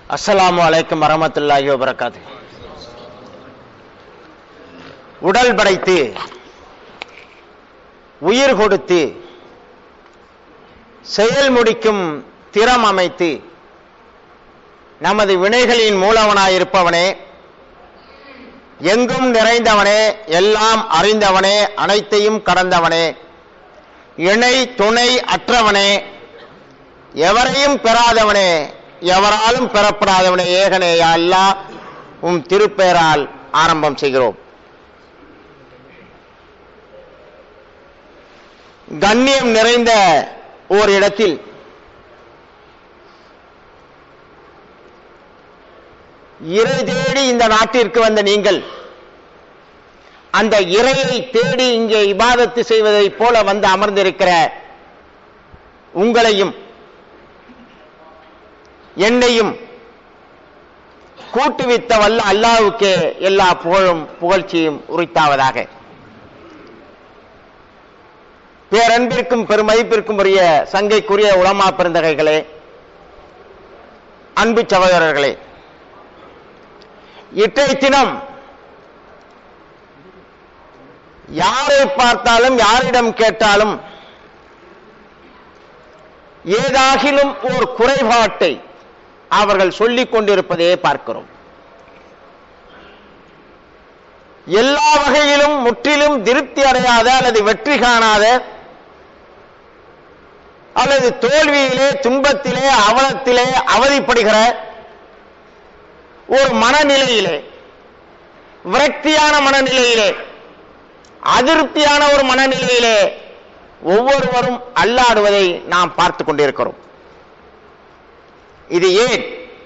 அஸ்ஸலாமு அலைக்கும் வரமத்துல்லாஹி வபரகாத்து உடல் படைத்து உயிர் கொடுத்து செயல் முடிக்கும் திறம் அமைத்து நமது வினைகளின் மூலவனாயிருப்பவனே எங்கும் நிறைந்தவனே எல்லாம் அறிந்தவனே அனைத்தையும் கடந்தவனே இணை துணை அற்றவனே எவரையும் பெறாதவனே எவராலும் பெறப்படாதவனே ஏகனே யா அல்லாஹ் உம் திருப்பெயரால் ஆரம்பம் செய்கிறோம் கண்ணியம் நிறைந்த ஓர் இடத்தில் இறை தேடி இந்த நாட்டிற்கு வந்த நீங்கள் அந்த இறையை தேடி இங்கே இபாதத்து செய்வதைப் போல வந்து அமர்ந்திருக்கிற உங்களையும் என்னையும் கூட்டுவித்த வல்ல அல்லாவுக்கே எல்லா புகழும் புகழ்ச்சியும் உரித்தாவதாக பேரன்பிற்கும் பெருமதிப்பிற்கும் உரிய சங்கைக்குரிய உலமா பெருந்தகைகளே அன்பு சகோதரர்களே இன்றைய தினம் யாரை பார்த்தாலும் யாரிடம் கேட்டாலும் ஏதாகிலும் ஒரு குறைபாட்டை அவர்கள் சொல்லிக் கொண்டிருப்பதே பார்க்கிறோம் எல்லா வகையிலும் முற்றிலும் திருப்தி அடையாத அல்லது வெற்றி காணாத அல்லது தோல்வியிலே துன்பத்திலே அவலத்திலே அவதிப்படுகிற ஒரு மனநிலையிலே விரக்தியான மனநிலையிலே அதிருப்தியான ஒரு மனநிலையிலே ஒவ்வொருவரும் அல்லாடுவதை நாம் பார்த்து கொண்டிருக்கிறோம் இது ஏன்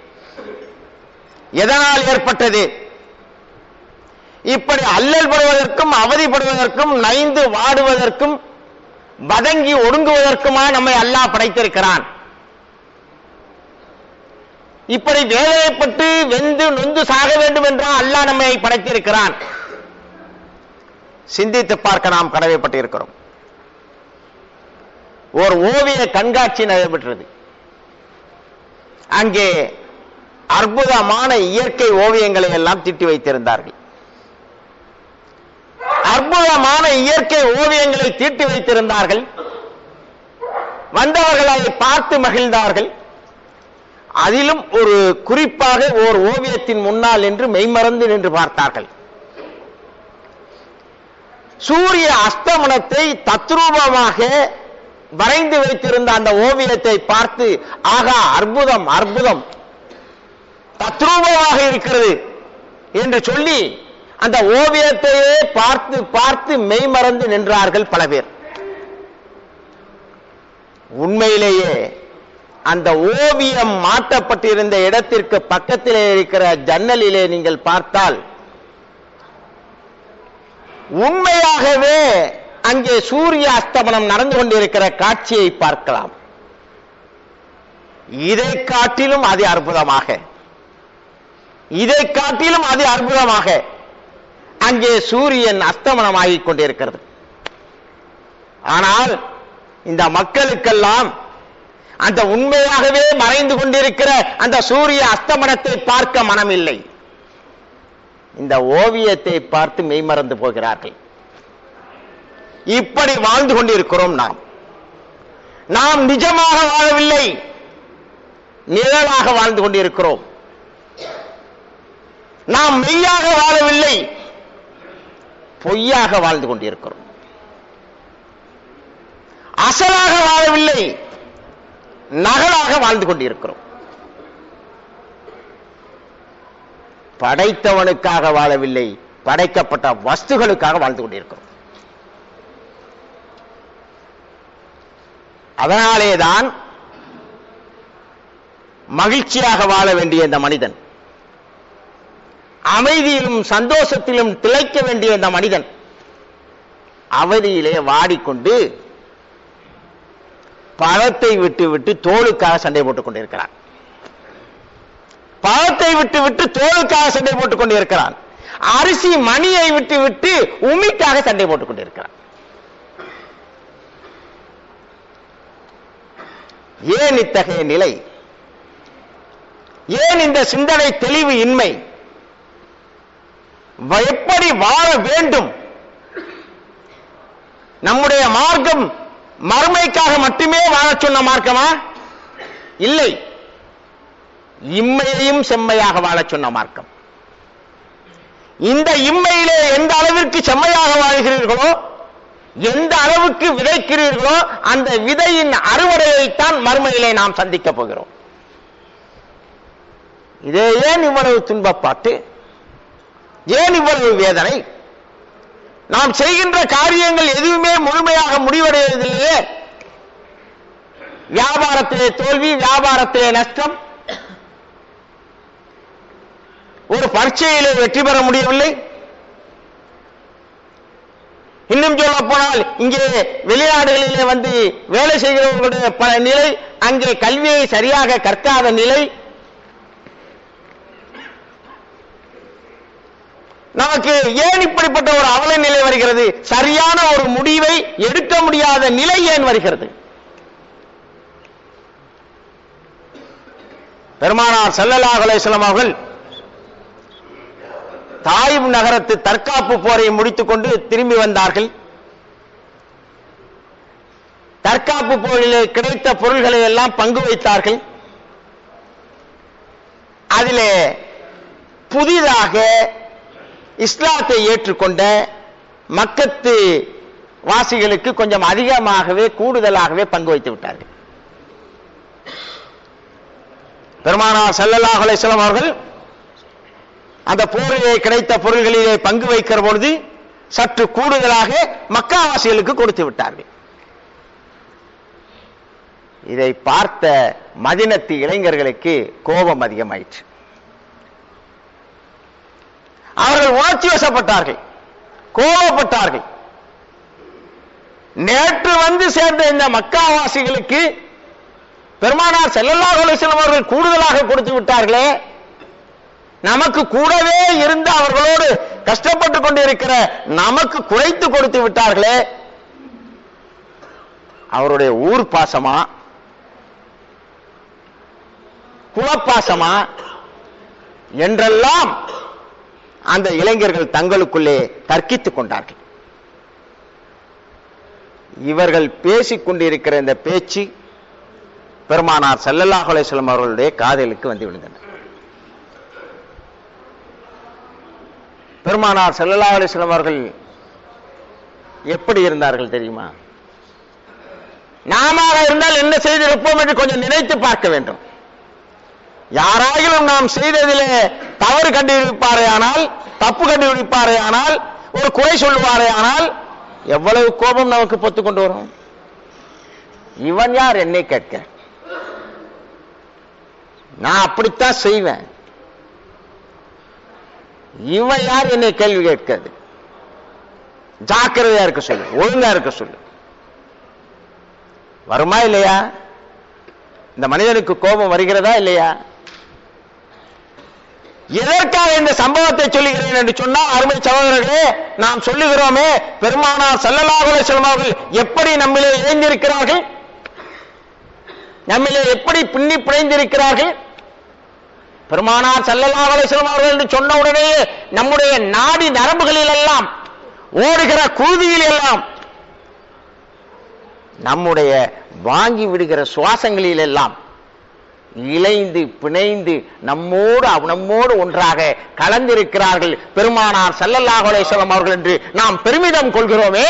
எதனால் ஏற்பட்டது இப்படி அல்லல் படுவதற்கும் அவதிப்படுவதற்கும் நைந்து வாடுவதற்கும் வதங்கி ஒடுங்குவதற்குமா நம்மை அல்லாஹ் படைத்திருக்கிறான் இப்படி வேதனைப்பட்டு வெந்து நொந்து சாக வேண்டும் என்றால் அல்லாஹ் நம்மை படைத்திருக்கிறான் சிந்தித்து பார்க்க நாம் கடமைப்பட்டிருக்கிறோம் ஒரு ஓவிய கண்காட்சி நடைபெற்றது அங்கே அற்புதமான இயற்கை ஓவியங்களை எல்லாம் திட்டி வைத்திருந்தார்கள் அற்புதமான இயற்கை ஓவியங்களை தீட்டி வைத்திருந்தார்கள் வந்தவர்கள் அதை பார்த்து மகிழ்ந்தார்கள் அதிலும் ஒரு குறிப்பாக ஓர் ஓவியத்தின் முன்னால் என்று மெய்மறந்து நின்று பார்த்தார்கள் சூரிய அஸ்தமனத்தை தத்ரூபமாக வரைந்து வைத்திருந்த அந்த ஓவியத்தை பார்த்து ஆகா அற்புதம் அற்புதம் தத்ரூபமாக இருக்கிறது என்று சொல்லி அந்த ஓவியத்தையே பார்த்து பார்த்து மெய்மறந்து நின்றார்கள் பல பேர் உண்மையிலேயே அந்த ஓவியம் மாட்டப்பட்டிருந்த இடத்திற்கு பக்கத்திலே இருக்கிற ஜன்னலிலே நீங்கள் பார்த்தால் உண்மையாகவே அங்கே சூரிய அஸ்தமனம் நடந்து கொண்டிருக்கிற காட்சியை பார்க்கலாம் இதை காட்டிலும் அது அற்புதமாக இதை காட்டிலும் அது அற்புதமாக அங்கே சூரியன் அஸ்தமனமாகிக் கொண்டிருக்கிறது ஆனால் இந்த மக்களுக்கெல்லாம் அந்த உண்மையாகவே மறைந்து கொண்டிருக்கிற அந்த சூரிய அஸ்தமனத்தை பார்க்க மனமில்லை இந்த ஓவியத்தை பார்த்து மெய்மறந்து போகிறார்கள் இப்படி வாழ்ந்து கொண்டிருக்கிறோம் நாம் நாம் நிஜமாக வாழவில்லை நிழலாக வாழ்ந்து கொண்டிருக்கிறோம் நாம் மெய்யாக வாழவில்லை பொய்யாக வாழ்ந்து கொண்டிருக்கிறோம் அசலாக வாழவில்லை நகலாக வாழ்ந்து கொண்டிருக்கிறோம் படைத்தவனுக்காக வாழவில்லை படைக்கப்பட்ட வஸ்துகளுக்காக வாழ்ந்து கொண்டிருக்கிறோம் அதனாலேதான் மகிழ்ச்சியாக வாழ வேண்டிய இந்த மனிதன் அமைதியிலும் சந்தோஷத்திலும் திளைக்க வேண்டிய இந்த மனிதன் அவதியிலே வாடிக்கொண்டு பழத்தை விட்டு விட்டு தோலுக்காக சண்டை போட்டுக் கொண்டிருக்கிறான் பழத்தை விட்டு விட்டு தோலுக்காக சண்டை போட்டுக் கொண்டிருக்கிறான் அரிசி மணியை விட்டு விட்டு உமிக்காக சண்டை போட்டுக் கொண்டிருக்கிறான் ஏன் இத்தகைய நிலை ஏன் இந்த சிந்தனை தெளிவு இன்மை வ- எப்படி வாழ வேண்டும் நம்முடைய மார்க்கம் மறுமைக்காக மட்டுமே வாழச் சொன்ன மார்க்கமா இல்லை இம்மையையும் செம்மையாக வாழச் சொன்ன மார்க்கம் இந்த இம்மையிலே எந்த அளவிற்கு செம்மையாக வாழ்கிறீர்களோ எந்த அளவுக்கு விதைக்கிறீர்களோ அந்த விதையின் அறுவடையைத்தான் மறுமையிலே நாம் சந்திக்கப் போகிறோம் இதே ஏன் இவ்வளவு துன்பப்பாட்டு ஏன் இவ்வளவு வேதனை நாம் செய்கின்ற காரியங்கள் எதுவுமே முழுமையாக முடிவடைவதில்லையே வியாபாரத்திலே தோல்வி வியாபாரத்திலே நஷ்டம் ஒரு பரீட்சையிலே வெற்றி பெற முடியவில்லை இன்னும் சொல்ல போனால் இங்கே வெளிநாடுகளிலே வந்து வேலை செய்கிறவர்களுடைய பல நிலை அங்கே கல்வியை சரியாக கற்காத நிலை நமக்கு ஏன் இப்படிப்பட்ட ஒரு அவல நிலை வருகிறது சரியான ஒரு முடிவை எடுக்க முடியாத நிலை ஏன் வருகிறது பெருமானார் ஸல்லல்லாஹு அலைஹி வஸல்லம் அவர்கள் தாயிப் நகரத்து தற்காப்பு போரை முடித்துக் கொண்டு திரும்பி வந்தார்கள் தற்காப்பு போரிலே கிடைத்த பொருள்களை எல்லாம் பங்கு வைத்தார்கள் அதிலே புதிதாக இஸ்லாத்தை ஏற்றுக்கொண்ட மக்கத்து வாசிகளுக்கு கொஞ்சம் அதிகமாகவே கூடுதலாகவே பங்கு வைத்து விட்டார்கள் பெருமானார் ஸல்லல்லாஹு அலைஹி வஸல்லம் அவர்கள் அந்த போரிலே கிடைத்த பொருள்களிலே பங்கு வைக்கிற பொழுது சற்று கூடுதலாக மக்காவாசிகளுக்கு கொடுத்து விட்டார்கள் இதை பார்த்த மதினத்து இளைஞர்களுக்கு கோபம் அதிகமாயிற்று அவர்கள் உணர்ச்சி வசப்பட்டார்கள் கோபப்பட்டார்கள் நேற்று வந்து சேர்ந்த இந்த மக்காவாசிகளுக்கு பெருமானார் ஸல்லல்லாஹு அலைஹி வஸல்லம் அவர்கள் கூடுதலாக கொடுத்து விட்டார்களே நமக்கு கூடவே இருந்து அவர்களோடு கஷ்டப்பட்டு கொண்டிருக்கிற நமக்கு குறைத்து கொடுத்து விட்டார்களே அவருடைய ஊர் பாசமா குலப்பாசமா என்றெல்லாம் அந்த இளைஞர்கள் தங்களுக்குள்ளே தர்க்கித்துக் கொண்டார்கள் இவர்கள் பேசிக் கொண்டிருக்கிற இந்த பேச்சு பெருமானார் ஸல்லல்லாஹு அலைஹி வஸல்லம் அவர்களுடைய காதலுக்கு வந்து விழுந்தன பெருமானார் ஸல்லல்லாஹு அலைஹி வஸல்லம் அவர்கள் எப்படி இருந்தார்கள் தெரியுமா நாம இருந்தால் என்ன செய்திருப்போம் என்று கொஞ்சம் நினைத்து பார்க்க வேண்டும் யாராயிலும் நாம் செய்ததிலே தவறு கண்டுபிடிப்பாரே ஆனால் தப்பு கண்டுபிடிப்பாரே ஆனால் ஒரு குறை சொல்லுவாரே ஆனால் எவ்வளவு கோபம் நமக்கு பொத்து கொண்டு வரும் இவன் யார் என்னை கேட்க நான் அப்படித்தான் செய்வேன் இவன் யார் என்னை கேள்வி கேட்கிறது ஜாக்கிரதையா இருக்க சொல்லு ஒழுங்கா இருக்க சொல்லு வருமா இல்லையா இந்த மனிதனுக்கு கோபம் வருகிறதா இல்லையா எதற்காக இந்த சம்பவத்தை சொல்லுகிறேன் என்று சொன்னால் அருமை சகோதரர்களே நாம் சொல்லுகிறோமே பெருமானார் ஸல்லல்லாஹு அலைஹி வஸல்லம் அவர்கள் எப்படி நம்மிலே இணைந்திருக்கிறார்கள் நம்மிலே எப்படி பின்னி பிணைந்திருக்கிறார்கள் பெருமானார் ஸல்லல்லாஹு அலைஹி வஸல்லம் அவர்கள் என்று சொன்ன உடனேயே நம்முடைய நாடி நரம்புகளில் எல்லாம் ஓடுகிற குருதியில் எல்லாம் நம்முடைய வாங்கி விடுகிற சுவாசங்களில் எல்லாம் இணைந்து பிணைந்து நம்மோடு அவ- நம்மோடு ஒன்றாக கலந்திருக்கிறார்கள் பெருமானார் ஸல்லல்லாஹு அலைஹி வஸல்லம் அவர்கள் என்று நாம் பெருமிதம் கொள்கிறோமே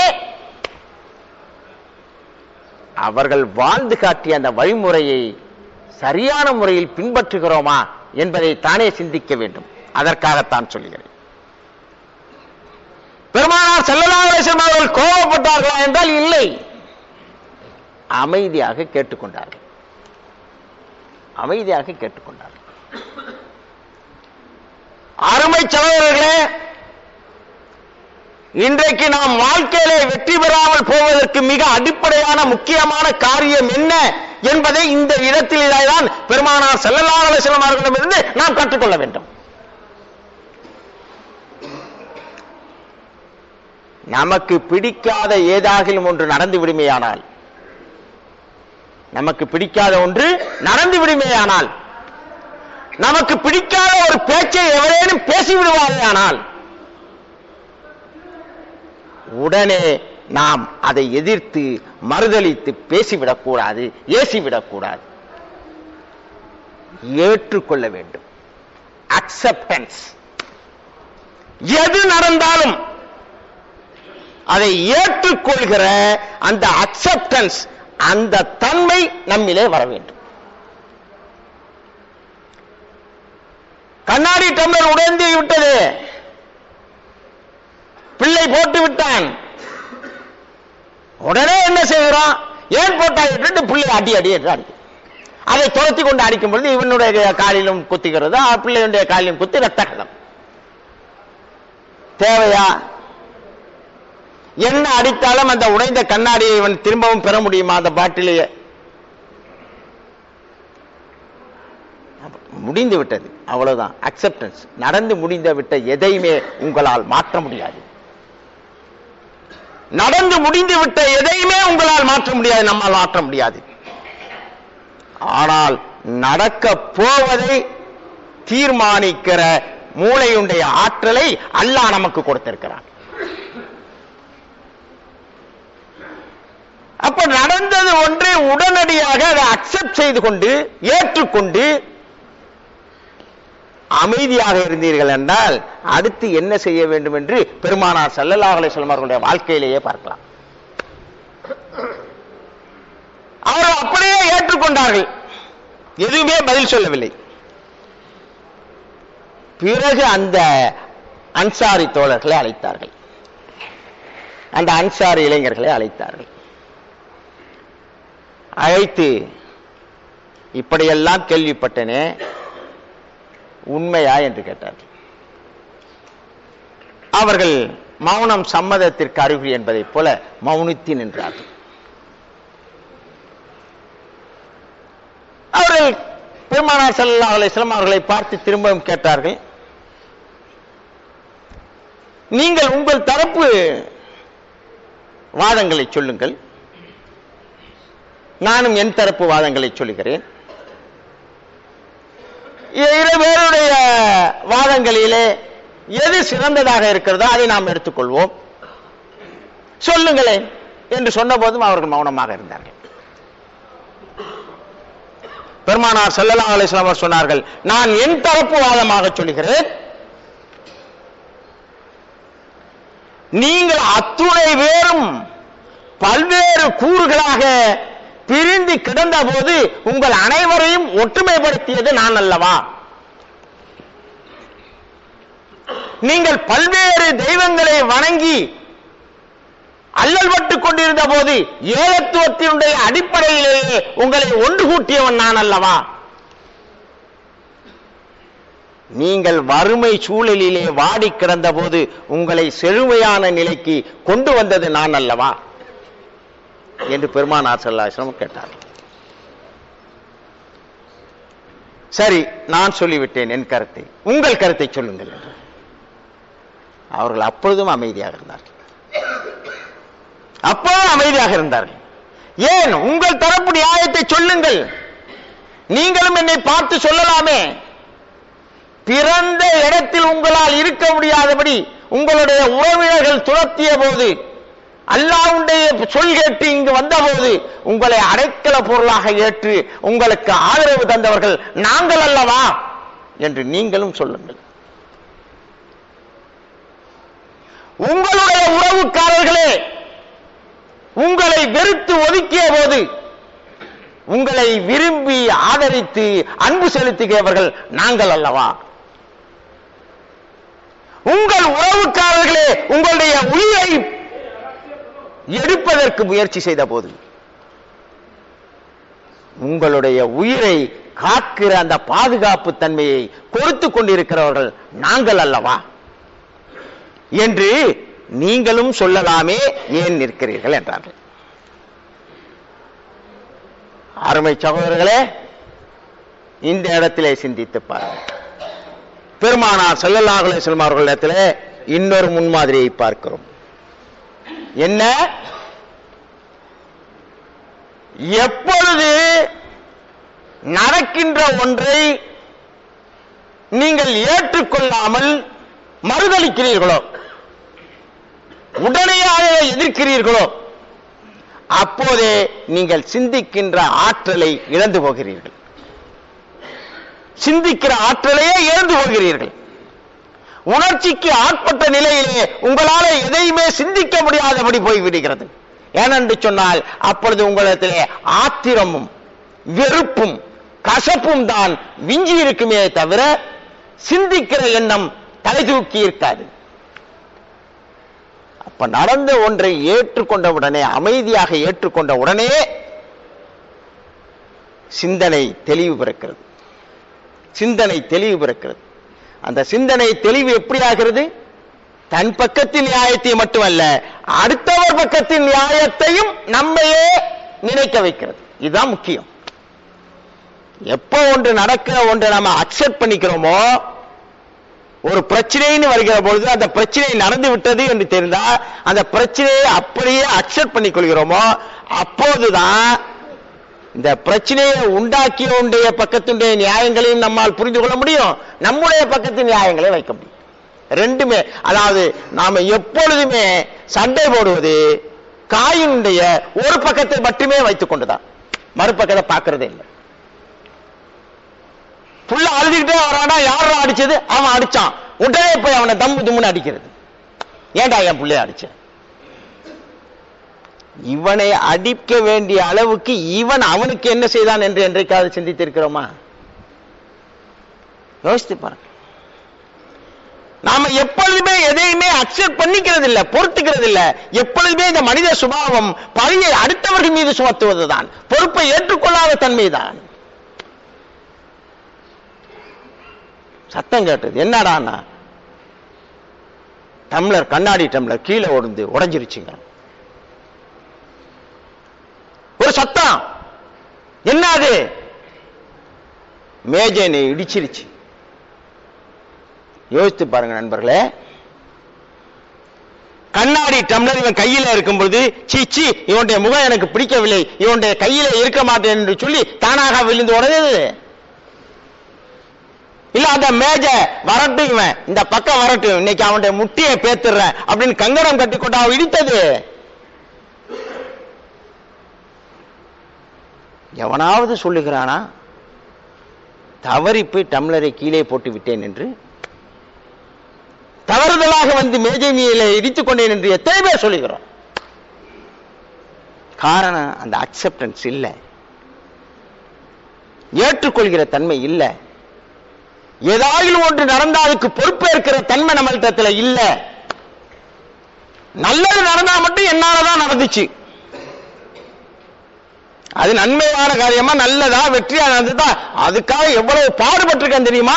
அவர்கள் வாழ்ந்து காட்டிய அந்த வழிமுறையை சரியான முறையில் பின்பற்றுகிறோமா என்பதை தானே சிந்திக்க வேண்டும் அதற்காகத்தான் சொல்லுகிறேன் பெருமானார் ஸல்லல்லாஹு அலைஹி வஸல்லம் அவர்கள் கோபப்பட்டார்களா என்றால் இல்லை அமைதியாக கேட்டுக்கொண்டார்கள் அமைதியாக கேட்டுக்கொண்டார்கள் அருமை சகோதரர்களே இன்றைக்கு நாம் வாழ்க்கையிலே வெற்றி பெறாமல் போவதற்கு மிக அடிப்படையான முக்கியமான காரியம் என்ன என்பதை இந்த இடத்தில்தான் பெருமானார் ஸல்லல்லாஹு அலைஹி வஸல்லம் அவர்களிடமிருந்து நாம் கற்றுக்கொள்ள வேண்டும் நமக்கு பிடிக்காத ஏதாகிலும் ஒன்று நடந்து விடுமேயானால் நமக்கு பிடிக்காத ஒன்று நடந்து விடுமேயானால் நமக்கு பிடிக்காத ஒரு பேச்சை எவரேனும் பேசிவிடுவார்களானால் உடனே நாம் அதை எதிர்த்து மறுதலித்து பேசிவிடக்கூடாது ஏசிவிடக்கூடாது ஏற்றுக்கொள்ள வேண்டும் அக்செப்டன்ஸ் எது நடந்தாலும் அதை ஏற்றுக்கொள்கிற அந்த அக்செப்டன்ஸ் அந்த தன்மை நம்மிலே வர வேண்டும் கண்ணாடி டம்ளர் உடைந்து விட்டது பிள்ளை போட்டு விட்டான் உடனே என்ன செய்கிறோம் ஏன் போட்டாய் என்று பிள்ளை அடி அடி என்று அடி அதை துரத்தி கொண்டு அடிக்கும் பொழுது இவனுடைய காலிலும் குத்துகிறது ஆ, பிள்ளையுடைய காலிலும் குத்தி ரத்த கலம் தேவையா என்ன அடித்தாலும் அந்த உடைந்த கண்ணாடியை இவன் திரும்பவும் பெற முடியுமா அந்த பாட்டிலேயே முடிந்து விட்டது அவ்வளவுதான் அக்செப்டன்ஸ் நடந்து முடிந்து விட்ட எதையுமே உங்களால் மாற்ற முடியாது நடந்து முடிந்து விட்ட எதையுமே உங்களால் மாற்ற முடியாது நம்மால் மாற்ற முடியாது ஆனால் நடக்க போவதை தீர்மானிக்கிற மூளையுடைய ஆற்றலை அல்லாஹ் நமக்கு கொடுத்திருக்கிறான் அப்ப நடந்தது ஒன்றை உடனடியாக அதை அக்செப்ட் செய்து கொண்டு ஏற்றுக்கொண்டு அமைதியாக இருந்தீர்கள் என்றால் அடுத்து என்ன செய்ய வேண்டும் என்று பெருமானார் ஸல்லல்லாஹு அலைஹி வஸல்லம் அவர்களுடைய வாழ்க்கையிலேயே பார்க்கலாம் அவர்கள் அப்படியே ஏற்றுக்கொண்டார்கள் எதுவுமே பதில் சொல்லவில்லை பிறகு அந்த அன்சாரி தோழர்களை அழைத்தார்கள் அந்த அன்சாரி இளைஞர்களை அழைத்தார்கள் அழைத்து இப்படியெல்லாம் கேள்விப்பட்டனே உண்மையா என்று கேட்டார்கள் அவர்கள் மௌனம் சம்மதத்திற்கு அறிகுறி என்பதைப் போல மௌனித்து நின்றார்கள் அவர்கள் பெருமானார் ஸல்லல்லாஹு அலைஹி வஸல்லம் அவர்களை பார்த்து திரும்பவும் கேட்டார்கள் நீங்கள் உங்கள் தரப்பு வாதங்களை சொல்லுங்கள் நானும் என் தரப்பு வாதங்களை சொல்லுகிறேன் இரு பேருடைய வாதங்களிலே எது சிறந்ததாக இருக்கிறதோ அதை நாம் எடுத்துக்கொள்வோம் சொல்லுங்களேன் என்று சொன்னபோதும் அவர்கள் மௌனமாக இருந்தார்கள் பெருமானார் ஸல்லல்லாஹு அலைஹி வஸல்லம் அவர்கள் சொன்னார்கள் நான் என் தரப்பு வாதமாக சொல்லுகிறேன் நீங்கள் அத்துணை பேரும் பல்வேறு கூறுகளாக பிரிந்து கிடந்த போது உங்கள் அனைவரையும் ஒற்றுமைப்படுத்தியது நான் அல்லவா நீங்கள் பல்வேறு தெய்வங்களை வணங்கி அல்லல் பட்டுக் கொண்டிருந்த போது ஏகத்துவத்தினுடைய அடிப்படையிலேயே உங்களை ஒன்று கூட்டியவன் நான் அல்லவா நீங்கள் வறுமை சூழலிலே வாடி கிடந்த போது உங்களை செழுமையான நிலைக்கு கொண்டு வந்தது நான் அல்லவா என்று பெருமானார் செல்லாசிரமம் கேட்டார் சரி நான் சொல்லிவிட்டேன் என் கருத்தை உங்கள் கருத்தை சொல்லுங்கள் என்று அவர்கள் அப்பொழுதும் அமைதியாக இருந்தார்கள் அப்பொழுதும் அமைதியாக இருந்தார்கள் ஏன் உங்கள் தரப்பு நியாயத்தை சொல்லுங்கள் நீங்களும் என்னை பார்த்து சொல்லலாமே பிறந்த இடத்தில் உங்களால் இருக்க முடியாதபடி உங்களுடைய உறவினர்கள் துரத்திய போது அல்லாவுடைய சொல் கேட்டு இங்கு வந்தபோது உங்களை அடைக்கல பொருளாக ஏற்று உங்களுக்கு ஆதரவு தந்தவர்கள் நாங்கள் அல்லவா என்று நீங்களும் சொல்லுங்கள் உங்களுடைய உறவுக்காரர்களே உங்களை வெறுத்து ஒதுக்கிய போது உங்களை விரும்பி ஆதரித்து அன்பு செலுத்துகிறவர்கள் நாங்கள் அல்லவா உங்கள் உறவுக்காரர்களே உங்களுடைய உயிரை எடுப்பதற்கு முயற்சி செய்த போது உங்களுடைய உயிரை காக்கிற அந்த பாதுகாப்பு தன்மையை கொடுத்து கொண்டிருக்கிறவர்கள் நாங்கள் அல்லவா என்று நீங்களும் சொல்லலாமே ஏன் நிற்கிறீர்கள் என்றார்கள் அருமை சகோதரர்களே இந்த இடத்திலே சிந்தித்து பாருங்கள் பெருமானார் ஸல்லல்லாஹு அலைஹி வஸல்லம் அவர்களிடத்திலே இன்னொரு முன்மாதிரியை பார்க்கிறோம் என்ன எப்பொழுது நடக்கின்ற ஒன்றை நீங்கள் ஏற்றுக்கொள்ளாமல் மறுதளிக்கிறீர்களோ உடனடியாக எதிர்க்கிறீர்களோ அப்போதே நீங்கள் சிந்திக்கின்ற ஆற்றலை இழந்து போகிறீர்கள் சிந்திக்கிற ஆற்றலையே இழந்து போகிறீர்கள் உணர்ச்சிக்கு ஆட்பட்ட நிலையிலே உங்களால எதையுமே சிந்திக்க முடியாதபடி போய்விடுகிறது ஏனென்று சொன்னால் அப்பொழுது உங்களிடத்திலே ஆத்திரமும் வெறுப்பும் கசப்பும் தான் விஞ்சி இருக்குமே தவிர சிந்திக்கிற எண்ணம் தலை தூக்கி இருக்காது அப்ப நடந்த ஒன்றை ஏற்றுக்கொண்ட உடனே அமைதியாக ஏற்றுக்கொண்ட உடனே சிந்தனை தெளிவு பிறக்கிறது சிந்தனை தெளிவு பிறக்கிறது அந்த சிந்தனை தெளிவு எப்படி ஆகிறது தன் பக்கத்தின் நியாயத்தை மட்டுமல்ல அடுத்தவர் பக்கத்தின் நியாயத்தையும் நம்மையே நினைக்க வைக்கிறது இதுதான் முக்கியம் எப்போ ஒன்று நடக்கிற ஒன்றை நம்ம அக்செப்ட் பண்ணிக்கிறோமோ ஒரு பிரச்சனைன்னு வருகிற பொழுது அந்த பிரச்சனை நடந்து விட்டது என்று தெரிந்தால் அந்த பிரச்சனையை அப்படியே அக்செப்ட் பண்ணிக் கொள்கிறோமோ அப்போதுதான் இந்த பிரச்சனையை உண்டாக்கியவனுடைய பக்கத்தினுடைய நியாயங்களையும் நம்மால் புரிந்து கொள்ள முடியும் நம்முடைய பக்கத்தின் நியாயங்களை வைக்க முடியும் ரெண்டுமே அதாவது நாம எப்பொழுதுமே சண்டை போடுவது காயினுடைய ஒரு பக்கத்தை மட்டுமே வைத்துக் கொண்டுதான் மறுபக்கத்தை பார்க்கறதே இல்லை புள்ள அழுதுகிட்டே வரானா யாரா அடிச்சது அவன் அடிச்சான் உடனே போய் அவனை தம்பு தும்முன்னு அடிக்கிறது ஏன்டா என் பிள்ளைய அடிச்ச இவனை அடிக்க வேண்டிய அளவுக்கு இவன் அவனுக்கு என்ன செய்தான் என்று என்றைக்காவது சிந்தித்திருக்கிறோமா யோசித்து பாருங்க நாம எப்பொழுதுமே எதையுமே அக்செப்ட் பண்ணிக்கிறது இல்ல பொறுத்துக்கிறது இல்ல எப்பொழுதுமே இந்த மனித சுபாவம் பழியை அடுத்தவர்கள் மீது சுமத்துவதுதான் பொறுப்பை ஏற்றுக்கொள்ளாத தன்மைதான் சத்தம் கேட்டது என்னடான்னா டம்ளர் கண்ணாடி டம்ளர் கீழே ஒடுந்து உடைஞ்சிருச்சுங்க ஒரு சத்தம் என்ன அது மேஜனை இடிச்சிருச்சு யோசித்து பாருங்க நண்பர்களே கண்ணாடி டம்ளர் இவன் கையில இருக்கும் பொழுது சீச்சி இவனுடைய முகம் எனக்கு பிடிக்கவில்லை இவனுடைய கையில இருக்க மாட்டேன் என்று சொல்லி தானாக விழுந்து உடனே இல்ல அந்த மேஜ வரட்டும் இவன் இந்த பக்கம் வரட்டும் இன்னைக்கு அவனுடைய முட்டியை பேத்துறேன் அப்படின்னு கங்கணம் கட்டி கொண்டு அவன் இடித்தது எவனாவது சொல்லுகிறானா தவறி போய் டம்ளரை கீழே போட்டு விட்டேன் என்று தவறுதலாக வந்து மேஜை மீதில இடித்துக் கொண்டேன் என்று எத்தனை பேர் சொல்லுகிறோம் காரணம் அந்த அக்செப்டன்ஸ் இல்லை ஏற்றுக்கொள்கிற தன்மை இல்லை ஏதாவது ஒன்று நடந்தா அதுக்கு பொறுப்பேற்கிற தன்மை நம்மள்கிட்ட இல்ல நல்லது நடந்தா மட்டும் என்னாலதான் நடந்துச்சு அது நன்மையான காரியமா நல்லதா வெற்றியா நடந்ததா அதுக்காக எவ்வளவு பாடுபட்டிருக்கேன் தெரியுமா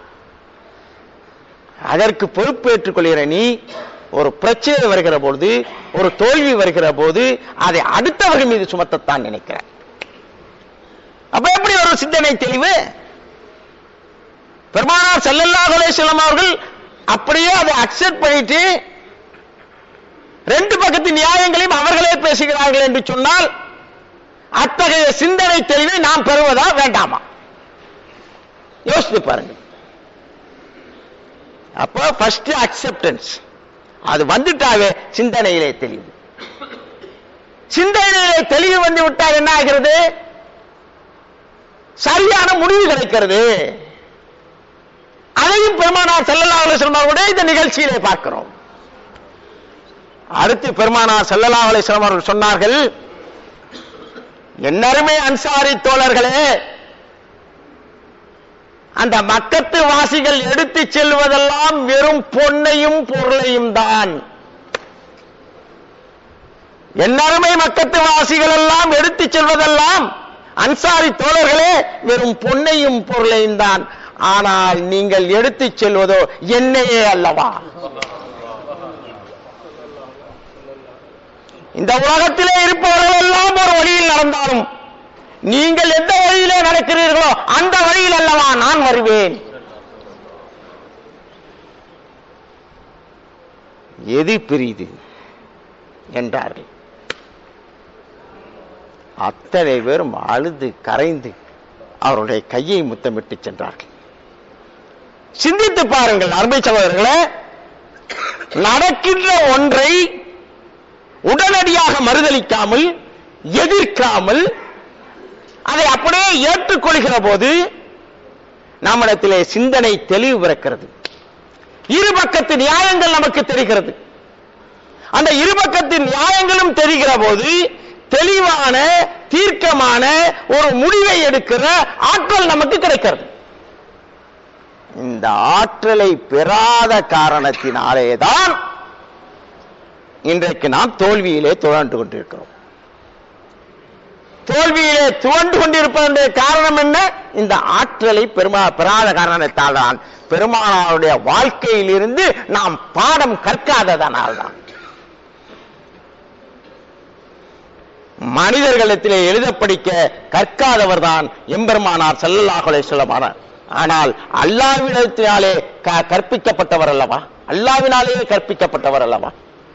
அதற்கு பொறுப்பேற்றுக் கொள்கிற நீ ஒரு பிரச்சனை வருகிற பொழுது ஒரு தோல்வி வருகிற போது அதை அடுத்தவர்கள் மீது சுமத்தத்தான் நினைக்கிற அப்ப எப்படி ஒரு சிந்தனை தெளிவு பெருமானார் ஸல்லல்லாஹு அலைஹி வஸல்லம் அவர்கள் அப்படியே அதை அக்செப்ட் பண்ணிட்டு ரெண்டு பக்கத்து நியாயங்களையும் அவர்களே பேசுகிறார்கள் என்று சொன்னால் அத்தகைய சிந்தனை தெளிவை நாம் பெறுவதா வேண்டாமா யோசித்து பாருங்க அப்போ ஃபர்ஸ்ட் அக்செப்டன்ஸ் அது வந்துட்டாவே சிந்தனையிலே தெளிவு சிந்தனையிலே தெளிவு வந்து விட்டால் என்ன ஆகிறது சரியான முடிவு கிடைக்கிறது அதையும் பெருமானார் ஸல்லல்லாஹு அலைஹி வஸல்லம் அவருடைய இந்த நிகழ்ச்சியிலே பார்க்கிறோம் அடுத்து பெருமானார் ஸல்லல்லாஹு அலைஹி வஸல்லம் அவர்கள் சொன்னார்கள் என்னருமே அன்சாரி தோழர்களே அந்த மக்கத்து வாசிகள் எடுத்துச் செல்வதெல்லாம் வெறும் பொன்னையும் பொருளையும் தான் என்னருமை மக்கத்து வாசிகள் எல்லாம் எடுத்துச் செல்வதெல்லாம் அன்சாரி தோழர்களே வெறும் பொன்னையும் பொருளையும் தான் ஆனால் நீங்கள் எடுத்துச் செல்வதோ என்னையே அல்லவா இந்த உலகத்திலே இருப்பவர்கள் எல்லாம் ஒரு வழியில் நடந்தாலும் நீங்கள் எந்த வழியிலே நடக்கிறீர்களோ அந்த வழியில் அல்லவா நான் வருவேன் எது பெரிது என்றார்கள் அத்தனை பேரும் அழுது கரைந்து அவருடைய கையை முத்தமிட்டு சென்றார்கள் சிந்தித்து பாருங்கள் அருமை சகோதரர்களே நடக்கின்ற ஒன்றை உடனடியாக மறுதளிக்காமல் எதிர்க்காமல் அதை அப்படியே ஏற்றுக்கொள்கிற போது நம்மிடத்திலே சிந்தனை தெளிவு பிறக்கிறது இருபக்கத்து நியாயங்கள் நமக்கு தெரிகிறது அந்த இருபக்கத்தின் நியாயங்களும் தெரிகிற போது தெளிவான தீர்க்கமான ஒரு முடிவை எடுக்கிற ஆற்றல் நமக்கு கிடைக்கிறது இந்த ஆற்றலை பெறாத காரணத்தினாலேதான் இன்றைக்கு நாம் தோல்வியிலே துவண்டு கொண்டிருக்கிறோம் தோல்வியிலே துவண்டு கொண்டிருப்பதனுடைய காரணம் என்ன இந்த ஆற்றலை பெருமா பெறாத காரணத்தால் தான் பெருமானாருடைய வாழ்க்கையிலிருந்து நாம் பாடம் கற்காததனால் தான் மனிதர்களிடத்திலே எழுத படிக்க கற்காதவர் தான் எம்பெருமானார் ஸல்லல்லாஹு அலைஹி வஸல்லம் ஆனார் ஆனால் அல்லாவிடத்தினாலே க- கற்பிக்கப்பட்டவர் அல்லவா அல்லாவினாலேயே கற்பிக்கப்பட்டவர் அல்லவா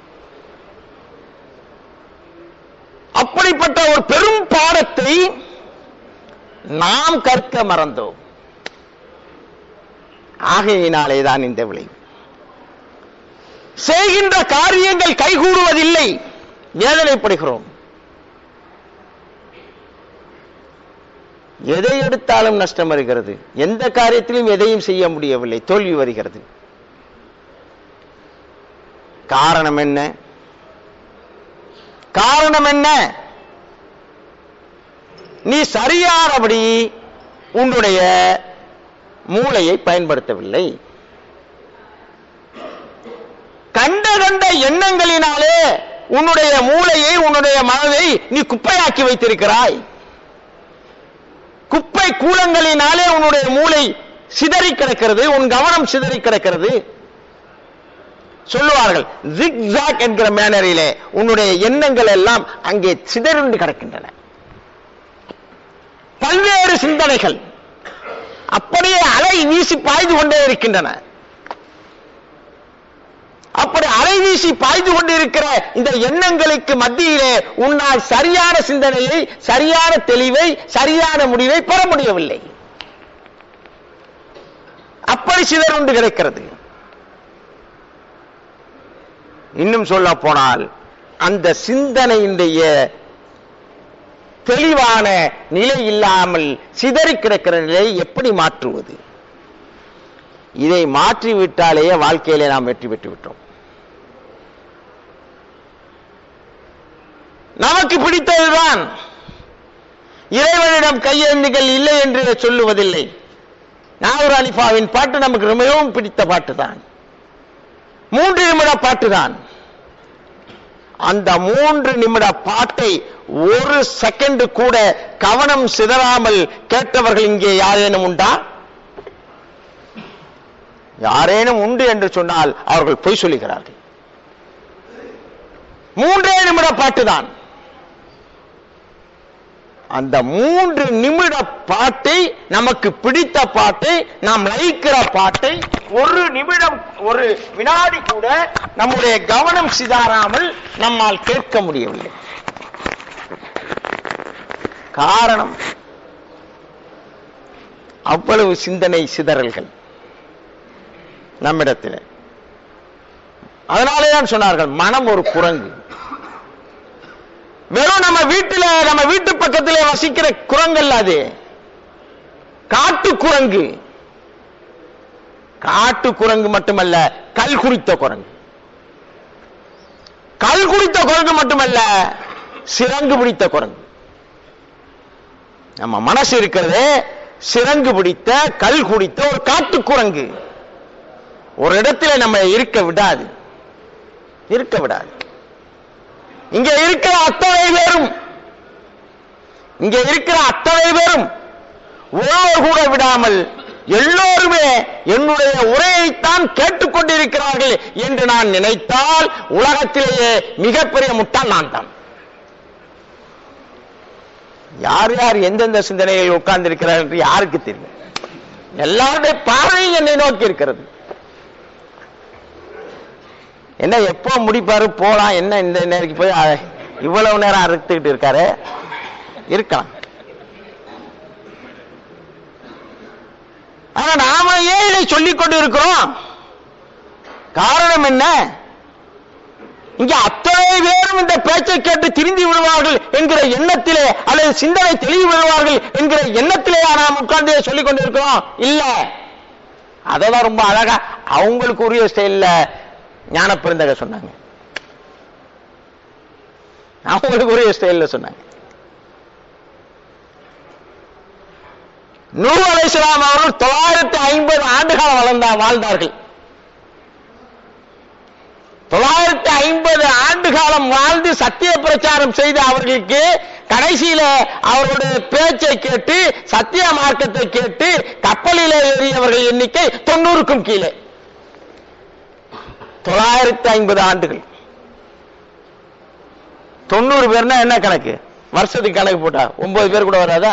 அப்படிப்பட்ட ஒரு பெரும் பாடத்தை நாம் கற்க மறந்தோம் ஆகையினாலே தான் இந்த விளைவு செய்கின்ற காரியங்கள் கைகூடுவதில்லை வேதனைப்படுகிறோம் எதை எடுத்தாலும் நஷ்டம் வருகிறது எந்த காரியத்திலும் எதையும் செய்ய முடியவில்லை தோல்வி வருகிறது காரணம் என்ன காரணம் என்ன நீ சரியானபடி உன்னுடைய மூளையை பயன்படுத்தவில்லை கண்ட கண்ட எண்ணங்களினாலே உன்னுடைய மூளையை உன்னுடைய மனதை நீ குப்பையாக்கி வைத்திருக்கிறாய் குப்பை கூலங்களினாலே உன்னுடைய மூளை சிதறி கிடக்கிறது உன் கவனம் சிதறி கிடக்கிறது சொல்லுவார்கள் ஜிக்ஸாக் என்கிற மேனரிலே உன்னுடைய எண்ணங்கள் எல்லாம் அங்கே சிதறுண்டு கிடக்கின்றன பல்வேறு சிந்தனைகள் அப்படியே அலை வீசி பாய்ந்து கொண்டே இருக்கின்றன அப்படி அலை வீசி பாய்ந்து கொண்டிருக்கிற இந்த எண்ணங்களுக்கு மத்தியிலே உன்னால் சரியான சிந்தனையை சரியான தெளிவை சரியான முடிவை பெற முடியவில்லை அப்படி சிதறுண்டு கிடைக்கிறது இன்னும் சொல்ல போனால் அந்த சிந்தனையினுடைய தெளிவான நிலை இல்லாமல் சிதறி கிடக்கிற நிலையை எப்படி மாற்றுவது இதை மாற்றிவிட்டாலேயே வாழ்க்கையிலே நாம் வெற்றி பெற்று விட்டோம் நமக்கு பிடித்ததுதான் இறைவனிடம் கையேந்துகள் இல்லை என்று சொல்லுவதில்லை நாகூர் அலிஃபாவின் பாட்டு நமக்கு மிகவும் பிடித்த பாட்டு தான் மூன்று நிமிட பாட்டு தான் அந்த மூன்று நிமிட பாட்டை ஒரு செகண்ட் கூட கவனம் சிதறாமல் கேட்டவர்கள் இங்கே யாரேனும் உண்டா யாரேனும் உண்டு என்று சொன்னால் அவர்கள் பொய் சொல்லுகிறார்கள் மூன்றே நிமிட பாட்டு தான் அந்த மூன்று நிமிட பாட்டை நமக்கு பிடித்த பாட்டை நாம் லயிக்கிற பாட்டை ஒரு நிமிடம் ஒரு வினாடி கூட நம்முடைய கவனம் சிதாராமல் நம்மால் கேட்க முடியவில்லை காரணம் அவ்வளவு சிந்தனை சிதறல்கள் நம்மிடத்தில் அதனாலே தான் சொன்னார்கள் மனம் ஒரு குரங்கு வெறும் நம்ம வீட்டுல நம்ம வீட்டு பக்கத்திலே வசிக்கிற குரங்கல்ல அது காட்டு குரங்கு காட்டு குரங்கு மட்டுமல்ல கல் குடித்த குரங்கு கல் குடித்த குரங்கு மட்டுமல்ல சிறங்கு பிடித்த குரங்கு நம்ம மனசு இருக்கிறது சிறங்கு பிடித்த கல் குடித்த ஒரு காட்டு குரங்கு ஒரு இடத்துல நம்ம இருக்க விடாது இருக்க விடாது இங்க இருக்கிற அத்தனை பேரும் இங்க இருக்கிற அத்தனை பேரும் ஒருவர் கூட விடாமல் எல்லோருமே என்னுடைய உரையைத்தான் கேட்டுக்கொண்டிருக்கிறார்கள் என்று நான் நினைத்தால் உலகத்திலேயே மிகப்பெரிய முட்டாள் நான் தான் யார் யார் எந்தெந்த சிந்தனையில் உட்கார்ந்திருக்கிறார் என்று யாருக்கு தெரியும் எல்லாருடைய பார்வையும் என்னை நோக்கி இருக்கிறது என்ன எப்போ முடிப்பாரு போலாம் என்ன இந்த நேரத்துக்கு போய் அஹ், இவ்வளவு நேரம் அறுத்துக்கிட்டு இருக்காரு இருக்கலாம் ஆனா நாம ஏன் இதை சொல்லிக் கொண்டு இருக்கிறோம் காரணம் என்ன இங்க அத்தனை பேரும் இந்த பேச்சை கேட்டு திருந்தி விடுவார்கள் என்கிற எண்ணத்திலே அல்லது சிந்தனை தெளிவு விடுவார்கள் என்கிற எண்ணத்திலே நாம் உட்கார்ந்து சொல்லிக் கொண்டிருக்கிறோம் இல்ல அதெல்லாம் ரொம்ப அழகா அவங்களுக்கு உரிய ஸ்டைல்ல ஞான பெருந்தக சொன்னாங்க அவங்களுக்கு உரிய ஸ்டைல்ல சொன்னாங்க நூ அலைஹிஸ்ஸலாம் அவர்கள் தொள்ளாயிரத்தி ஐம்பது ஆண்டுகாலம் வளர்ந்தா வாழ்ந்தார்கள் தொள்ளாயிரத்தி ஐம்பது ஆண்டு காலம் வாழ்ந்து சத்திய பிரச்சாரம் செய்த அவர்களுக்கு கடைசியில அவர்களுடைய பேச்சை கேட்டு சத்திய மார்க்கத்தை கேட்டு கப்பலிலே ஏறியவர்கள் எண்ணிக்கை தொண்ணூறுக்கும் கீழே தொள்ளாயிரத்தி ஐம்பது ஆண்டுகள் தொண்ணூறு பேர்னா என்ன கணக்கு வருஷத்துக்கு கணக்கு போட்டா ஒன்பது பேர் கூட வராதா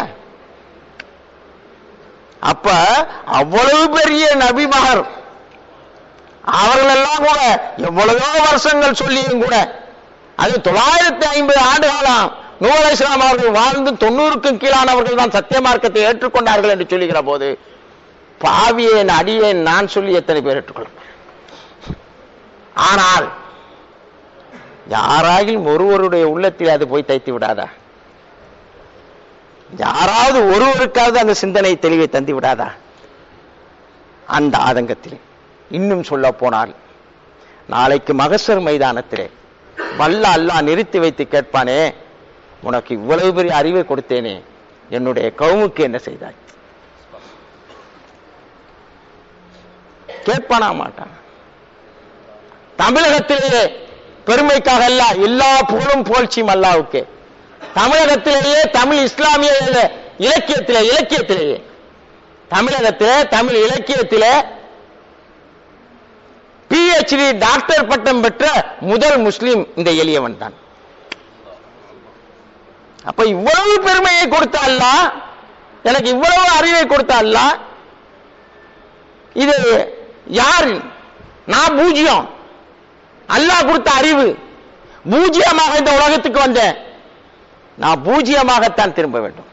அப்ப அவ்வளவு பெரிய நபிமகர் அவர்கள் எல்லாம் கூட எவ்வளவோ வருஷங்கள் சொல்லியும் கூட அது தொள்ளாயிரத்தி ஐம்பது ஆண்டு காலம் நூல் இஸ்லாம் அவர்கள் வாழ்ந்து தொண்ணூறுக்கும் கீழானவர்கள் தான் சத்திய மார்க்கத்தை ஏற்றுக்கொண்டார்கள் என்று சொல்லுகிற போது பாவியேன் அடியேன் நான் சொல்லி எத்தனை பேர் ஏற்றுக்கொள்ள ஆனால் யாராகிலும் ஒருவருடைய உள்ளத்தில் அது போய் தைத்து விடாதா யாராவது ஒருவருக்காவது அந்த சிந்தனை தெளிவை தந்து விடாதா அந்த ஆதங்கத்திலே இன்னும் சொல்ல போனால் நாளைக்கு மகசர் மைதானத்திலே வல்ல அல்லாஹ் நிறுத்தி வைத்து கேட்பானே உனக்கு இவ்வளவு பெரிய அறிவை கொடுத்தேனே என்னுடைய கவுமுக்கு என்ன செய்தாய் கேட்பானா மாட்டான் தமிழகத்திலேயே பெருமைக்காக அல்ல எல்லா புகழும் புகழ்ச்சியும் அல்லாவுக்கு தமிழகத்திலேயே தமிழ் இஸ்லாமிய இலக்கியத்திலே இலக்கியத்திலேயே தமிழகத்திலே தமிழ் இலக்கியத்திலே பிஹெச்டி டாக்டர் பட்டம் பெற்ற முதல் முஸ்லிம் இந்த எளியவன் தான் அப்ப இவ்வளவு பெருமையை கொடுத்த அல்லாஹ் எனக்கு இவ்வளவு அறிவை கொடுத்த அல்லாஹ் இது யாரு நான் பூஜ்யம் அல்லாஹ் கொடுத்த அறிவு பூஜ்யமாக இந்த உலகத்துக்கு வந்தேன் நான் பூஜ்யமாகத்தான் திரும்ப வேண்டும்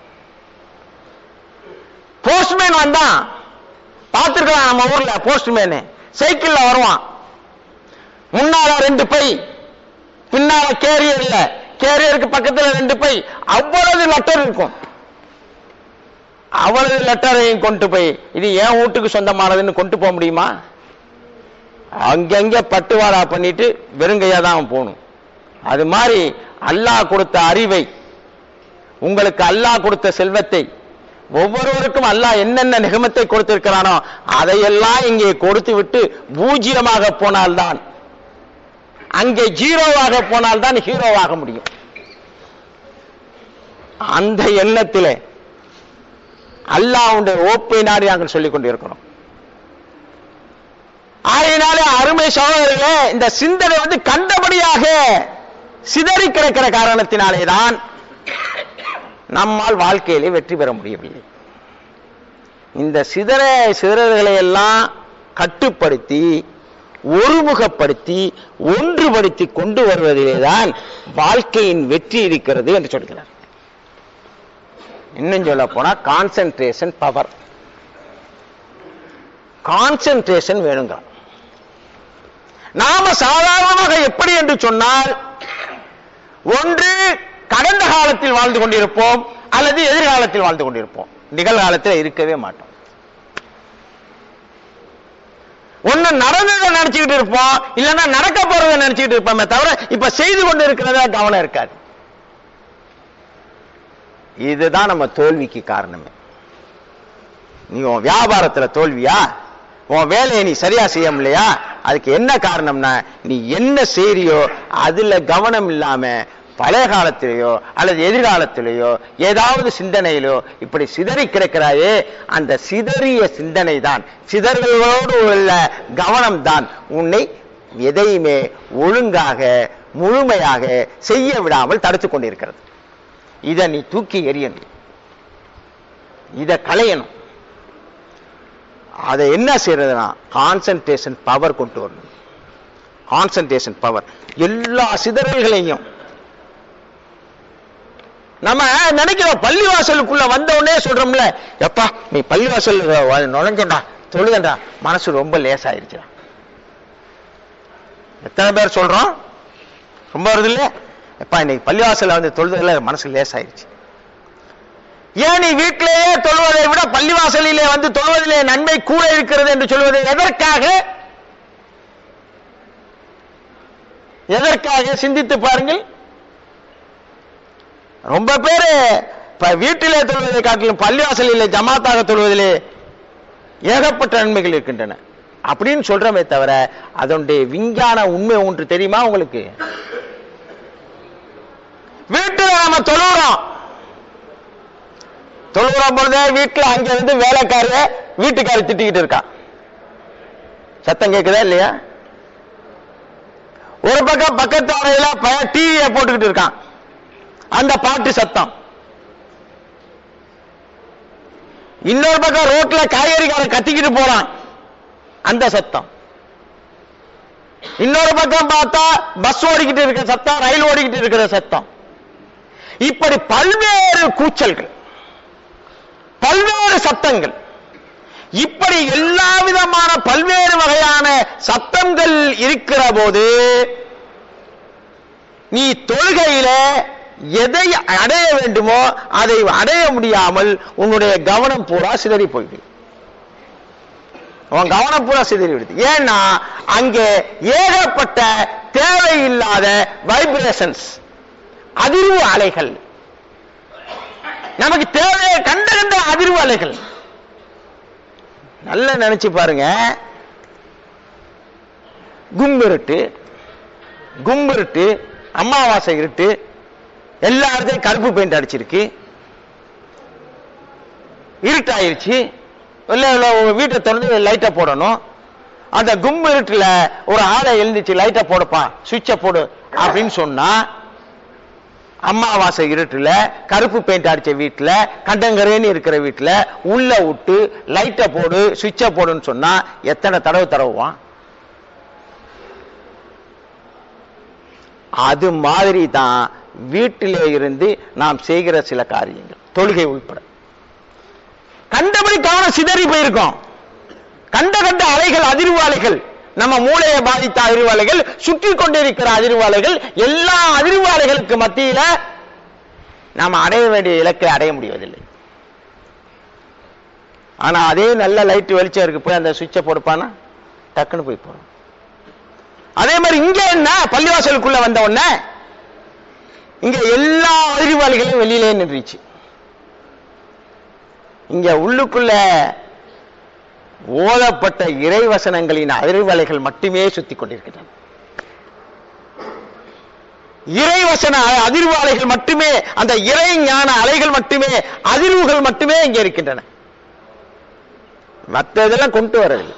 போஸ்ட்மேன் வந்தான் பார்த்திருக்கலாம் நம்ம ஊர்ல போஸ்ட்மேனு சைக்கிள்ல வருவான் முன்னால ரெண்டு பை பின்னால கேரியர் இல்ல கேரியருக்கு பக்கத்துல ரெண்டு பை அவ்வளவு லெட்டர் இருக்கும் அவ்வளவு லெட்டரையும் கொண்டு போய் இது என் வீட்டுக்கு சொந்தமானதுன்னு கொண்டு போக முடியுமா அங்கங்க பட்டுவாடா பண்ணிட்டு வெறுங்கையா தான் அவன் போகணும் அது மாதிரி அல்லாஹ் கொடுத்த அறிவை உங்களுக்கு அல்லாஹ் கொடுத்த செல்வத்தை ஒவ்வொருவருக்கும் அல்லாஹ் என்னென்ன நிகமத்தை கொடுத்திருக்கிறானோ அதையெல்லாம் இங்கே கொடுத்து விட்டு பூஜ்ஜியமாக போனால்தான் அங்கே ஜீரோவாக போனால்தான் ஹீரோவாக முடியும் அந்த எண்ணத்திலே அல்லாஹ்வுடைய ஓப்பை நாடி நாங்கள் சொல்லிக் கொண்டிருக்கிறோம் ஆகையினாலே அருமை சகோதரர்களே இந்த சிந்தனை வந்து கண்டபடியாக சிதறி கிடக்கிற காரணத்தினாலே தான் நம்மால் வாழ்க்கையிலே வெற்றி பெற முடியவில்லை இந்த சிதற சிதறல்களை எல்லாம் கட்டுப்படுத்தி ஒருமுகப்படுத்தி ஒன்றுபடுத்தி கொண்டு வருவதிலே தான் வாழ்க்கையின் வெற்றி இருக்கிறது என்று சொல்கிறார் இன்னும் சொல்ல போனா கான்சென்ட்ரேஷன் பவர் கான்சென்ட்ரேஷன் வேணுங்கிறான் நாம சாதாரணமாக எப்படி என்று சொன்னால் ஒன்று கடந்த காலத்தில் வாழ்ந்து கொண்டிருப்போம் அல்லது எதிர்காலத்தில் வாழ்ந்து கொண்டிருப்போம் நிகழ்காலத்தில் இருக்கவே மாட்டோம் ஒண்ணு நடந்ததை நினைச்சுக்கிட்டு இருப்போம் இல்லைன்னா நடக்க போறதை நினைச்சுக்கிட்டு இருப்போமே தவிர இப்ப செய்து கொண்டு இருக்கிறதா கவனம் இருக்காது இதுதான் நம்ம தோல்விக்கு காரணமே நீ உன் வியாபாரத்துல தோல்வியா உன் வேலையை நீ சரியா செய்ய முடியலையா அதுக்கு என்ன காரணம்னா நீ என்ன செய்றியோ அதுல கவனம் இல்லாம பழைய காலத்திலேயோ அல்லது எதிர்காலத்திலேயோ ஏதாவது சிந்தனையிலோ இப்படி சிதறி கிடக்கிறாயே அந்த சிதறிய சிந்தனை தான் சிதறல்களோடு உள்ள கவனம் தான் உன்னை எதையுமே ஒழுங்காக முழுமையாக செய்ய விடாமல் தடுத்துக் கொண்டிருக்கிறது இதை நீ தூக்கி எறியணும் இதை களையணும் அதை என்ன செய்யறதுனா கான்சன்ட்ரேஷன் பவர் கொண்டு வரணும் கான்சன்ட்ரேஷன் பவர் எல்லா சிதறல்களையும் நம்ம நினைக்கிறோம் பள்ளிவாசலுக்குள்ள வந்த உடனே சொல்றோம்ல எப்பா நீ பள்ளிவாசல் நுழைஞ்சண்டா தொழுதண்டா மனசு ரொம்ப லேசாயிருச்சுடா எத்தனை பேர் சொல்றோம் ரொம்ப வருது இல்ல எப்பா இன்னைக்கு பள்ளிவாசல்ல வந்து தொழுதுல மனசு லேசாயிருச்சு ஏன் நீ வீட்டிலேயே தொழுவதை விட பள்ளிவாசலிலே வந்து தொழுவதிலே நன்மை கூட இருக்கிறது என்று சொல்வது எதற்காக எதற்காக சிந்தித்து பாருங்கள் ரொம்ப பேரு இப்ப வீட்டிலே தொழுவதை காட்டிலும் பள்ளிவாசலிலே ஜமாத்தாக தொழுவதிலே ஏகப்பட்ட நன்மைகள் இருக்கின்றன அப்படின்னு சொல்றமே தவிர அதனுடைய விஞ்ஞான உண்மை ஒன்று தெரியுமா உங்களுக்கு வீட்டுல நாம தொழுகிறோம் தொழுகிறோம் பொழுதே வீட்டுல அங்க இருந்து வேலைக்கார வீட்டுக்காரி திட்டிக்கிட்டு இருக்கான் சத்தம் கேக்குதா இல்லையா ஒரு பக்கம் பக்கத்து அறையில பையன் டிவியை போட்டுக்கிட்டு இருக்கான் அந்த பாட்டு சத்தம் இன்னொரு பக்கம் ரோட்ல காய்கறிக்காரன் கத்திக்கிட்டு போறான் அந்த சத்தம் இன்னொரு பக்கம் பார்த்தா பஸ் ஓடிக்கிட்டு இருக்கிற சத்தம் ரயில் ஓடிக்கிட்டு இருக்கிற சத்தம் இப்படி பல்வேறு கூச்சல்கள் பல்வேறு சத்தங்கள் இப்படி எல்லா விதமான பல்வேறு வகையான சத்தங்கள் இருக்கிற போது நீ தொழுகையில எதை அடைய வேண்டுமோ அதை அடைய முடியாமல் உன்னுடைய கவனம் பூரா சிதறி போயிடுது உன் கவனம் பூரா சிதறி விடுது ஏன்னா அங்கே ஏகப்பட்ட தேவையில்லாத வைப்ரேஷன்ஸ் அதிர்வு அலைகள் நமக்கு தேவையை கண்ட கண்ட அதிர்வு அலைகள் நல்லா நினைச்சு பாருங்க கும்பிருட்டு கும்பிருட்டு அமாவாசை இருட்டு எல்லா இடத்தையும் கருப்பு பெயிண்ட் அடிச்சிருக்கு இருட்டாயிருச்சு இல்ல இல்ல உங்க வீட்டை திறந்து லைட்டை போடணும் அந்த கும் இருட்டுல ஒரு ஆளை எழுந்துச்சு லைட்டை போடுப்பா சுவிட்சை போடு அப்படின்னு சொன்னா அமாவாசை இருட்டுல கருப்பு பெயிண்ட் அடிச்ச வீட்டுல கண்டங்கரேன்னு இருக்கிற வீட்டுல உள்ள விட்டு லைட்டை போடு சுவிட்சை போடுன்னு சொன்னா எத்தனை தடவை தடவுவான் அது மாதிரி தான் வீட்டிலே இருந்து நாம் செய்கிற சில காரியங்கள் தொழுகை உள்பட கண்டபடி கவனம் சிதறி போயிருக்கோம் கண்ட கண்ட அலைகள் அதிர்வு அலைகள் நம்ம மூளையை பாதித்த அதிர்வு அலைகள் சுற்றி கொண்டிருக்கிற அதிர்வு அலைகள் எல்லா அதிர்வு அலைகளுக்கு மத்தியில நாம அடைய வேண்டிய இலக்கை அடைய முடிவதில்லை ஆனா அதே நல்ல லைட் வெளிச்சம் இருக்கு போய் அந்த சுவிட்சை போடுப்பானா டக்குன்னு போய் போறோம் அதே மாதிரி இங்க என்ன பள்ளிவாசலுக்குள்ள வந்த உடனே இங்க எல்லா அதிர்வாளிகளும் வெளியிலே நின்றுச்சு இங்க உள்ளுக்குள்ள ஓதப்பட்ட இறைவசனங்களின் அதிர்வலைகள் மட்டுமே சுத்தி கொண்டிருக்கின்றன இறைவசன அதிர்வு அலைகள் மட்டுமே அந்த இறை ஞான அலைகள் மட்டுமே அதிர்வுகள் மட்டுமே இங்க இருக்கின்றன மற்ற இதெல்லாம் கொண்டு வரவில்லை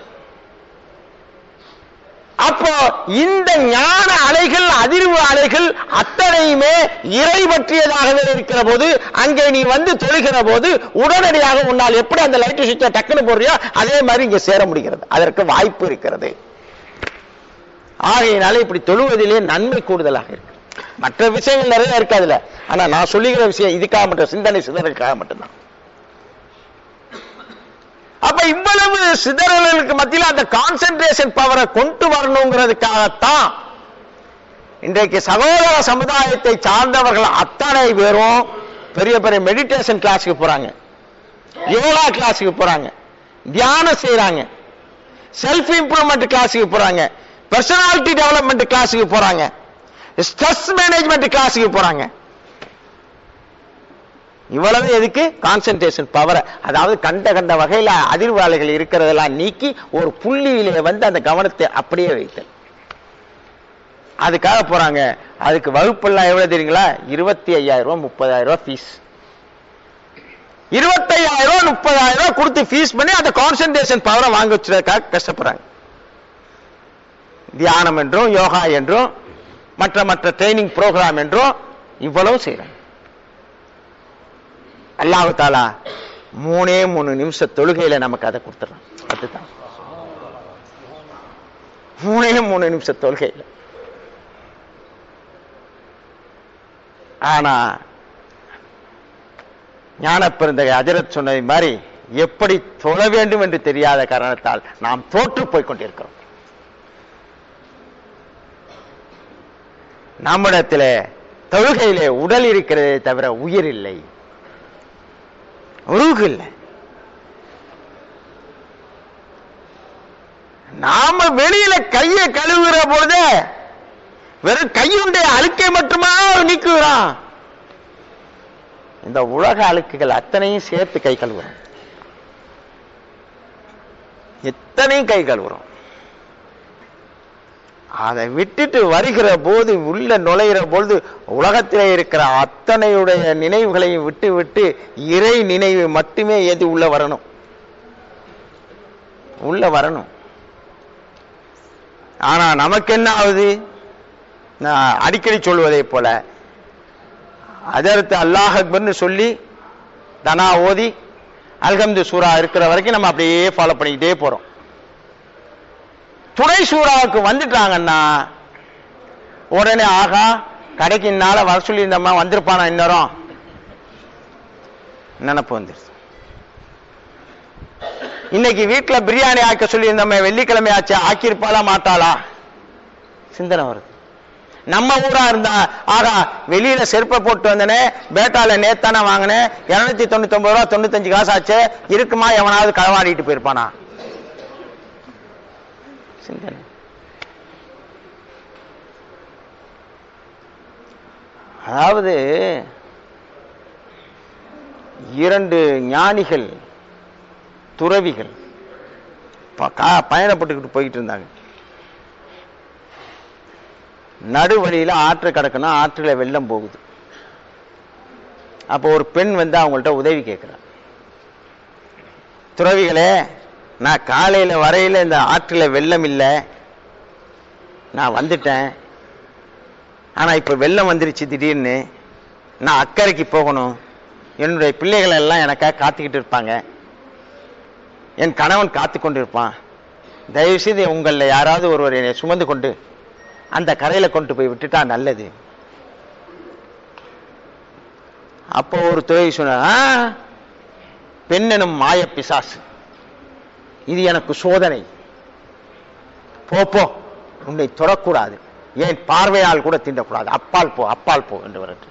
அப்போ இந்த ஞான அலைகள் அதிர்வு அலைகள் அத்தனையுமே இறை பற்றியதாகவே இருக்கிற போது அங்கே நீ வந்து தொழுகிற போது உடனடியாக உன்னால் எப்படி அந்த லைட் சுவிட்சை டக்குன்னு போடுறியோ அதே மாதிரி இங்க சேர முடிகிறது அதற்கு வாய்ப்பு இருக்கிறது ஆகையினால இப்படி தொழுவதிலே நன்மை கூடுதலாக இருக்கு மற்ற விஷயங்கள் நிறைய இருக்கு அதுல ஆனா நான் சொல்லுகிற விஷயம் இதுக்காக மட்டும் சிந்தனை சிதறலுக்காக மட்டும்தான் அப்ப இவ்வளவு சிதறல்களுக்கு மத்தியில் அந்த கான்சென்ட்ரேஷன் பவரை கொண்டு வரணுங்கிறதுக்காகத்தான் இன்றைக்கு சகோதர சமுதாயத்தை சார்ந்தவர்கள் அத்தனை பேரும் பெரிய பெரிய மெடிடேஷன் கிளாஸுக்கு போறாங்க யோகா கிளாஸுக்கு போறாங்க தியானம் செய்யறாங்க செல்ஃப் இம்ப்ரூவ்மெண்ட் கிளாஸுக்கு போறாங்க பர்சனாலிட்டி டெவலப்மெண்ட் கிளாஸுக்கு போறாங்க ஸ்ட்ரெஸ் மேனேஜ்மெண்ட் கிளாஸுக்கு போறாங்க இவ்வளவு எதுக்கு கான்சென்ட்ரேஷன் பவர் அதாவது கண்ட கண்ட வகையில அதிர்வாளைகள் இருக்கிறதெல்லாம் நீக்கி ஒரு புள்ளியிலே வந்து அந்த கவனத்தை அப்படியே வைத்தல் அதுக்காக போறாங்க அதுக்கு வகுப்பெல்லாம் எவ்வளவு தெரியுங்களா இருபத்தி ஐயாயிரம் ரூபாய் முப்பதாயிரம் ரூபாய் ஃபீஸ் இருபத்தையாயிரம் ரூபாய் முப்பதாயிரம் ரூபாய் கொடுத்து ஃபீஸ் பண்ணி அந்த கான்சென்ட்ரேஷன் பவரை வாங்க வச்சுறதுக்காக கஷ்டப்படுறாங்க தியானம் என்றும் யோகா என்றும் மற்ற மற்ற ட்ரைனிங் ப்ரோக்ராம் என்றும் இவ்வளவு செய்யறாங்க அல்லாஹு தாலா மூணே மூணு நிமிஷ தொழுகையில நமக்கு அதை கொடுத்துறான் அதுதான் மூணே மூணு நிமிஷ தொழுகையில ஆனா ஞானப்பெருந்தகை அஜரத் சொன்னதை மாதிரி எப்படி தொழ வேண்டும் என்று தெரியாத காரணத்தால் நாம் தோற்று போய் கொண்டிருக்கிறோம் நம்மிடத்திலே தொழுகையிலே உடல் இருக்கிறதே தவிர உயிர் இல்லை உருகு இல்லை நாம வெளியில கையை கழுவுகிற பொழுது வெறும் கையுடைய அழுக்கை மட்டுமா நீக்குகிறான் இந்த உலக அழுக்குகள் அத்தனையும் சேர்த்து கை கழுவுறோம் எத்தனையும் கை கழுவுறோம் அதை விட்டுட்டு வருகிற போது உள்ள நுழைகிற பொழுது உலகத்திலே இருக்கிற அத்தனையுடைய நினைவுகளையும் விட்டு விட்டு இறை நினைவு மட்டுமே எது உள்ள வரணும் உள்ள வரணும் ஆனா நமக்கு என்ன ஆகுது நான் அடிக்கடி சொல்வதை போல அதற்கு அல்லாஹ் அக்பர்னு சொல்லி தனா ஓதி அல்ஹம்து சூரா இருக்கிற வரைக்கும் நம்ம அப்படியே ஃபாலோ பண்ணிக்கிட்டே போறோம் துணை சூறாவுக்கு வந்துட்டாங்கன்னா உடனே ஆகா கடைக்கு இந்நாள வர சொல்லியிருந்தம்மா வந்திருப்பானா இன்னரும் நினப்பு வந்துருச்சு இன்னைக்கு வீட்டுல பிரியாணி ஆக்க சொல்லியிருந்தோமே வெள்ளிக்கிழமை ஆச்சு ஆக்கியிருப்பாளா மாட்டாளா சிந்தனை வருது நம்ம ஊரா இருந்தா ஆகா வெளியில செருப்பை போட்டு வந்தனே பேட்டால நேத்தானே வாங்கினேன் இருநூத்தி தொண்ணூத்தி ஒன்பது ரூபா தொண்ணூத்தஞ்சு காசு ஆச்சு இருக்குமா எவனாவது களவாடிட்டு போயிருப்பானா சிந்தனை அதாவது இரண்டு ஞானிகள் துறவிகள் ப- கா- பயணப்பட்டுக்கிட்டு போயிட்டு இருந்தாங்க நடுவழியில ஆற்று கிடக்கணும் ஆற்றுல வெள்ளம் போகுது அப்போ ஒரு பெண் வந்து அவங்கள்ட்ட உதவி கேட்கிறார் துறவிகளே நான் காலையில வரையில இந்த ஆற்றுல வெள்ளம் இல்லை நான் வந்துட்டேன் ஆனா இப்ப வெள்ளம் வந்துருச்சு திடீர்னு நான் அக்கறைக்கு போகணும் என்னுடைய பிள்ளைகள் எல்லாம் எனக்காக காத்துக்கிட்டு இருப்பாங்க என் கணவன் காத்து கொண்டிருப்பான் தயவு செய்து உங்களில் யாராவது ஒருவர் என்னை சுமந்து கொண்டு அந்த கரையில கொண்டு போய் விட்டுட்டா நல்லது அப்போ ஒரு துறை சொன்ன பெண் எனும் மாய பிசாசு இது எனக்கு சோதனை போ போ உன்னை தொடக்கூடாது ஏன் பார்வையால் கூட தீண்டக்கூடாது அப்பால் போ அப்பால் போ என்று வரட்டு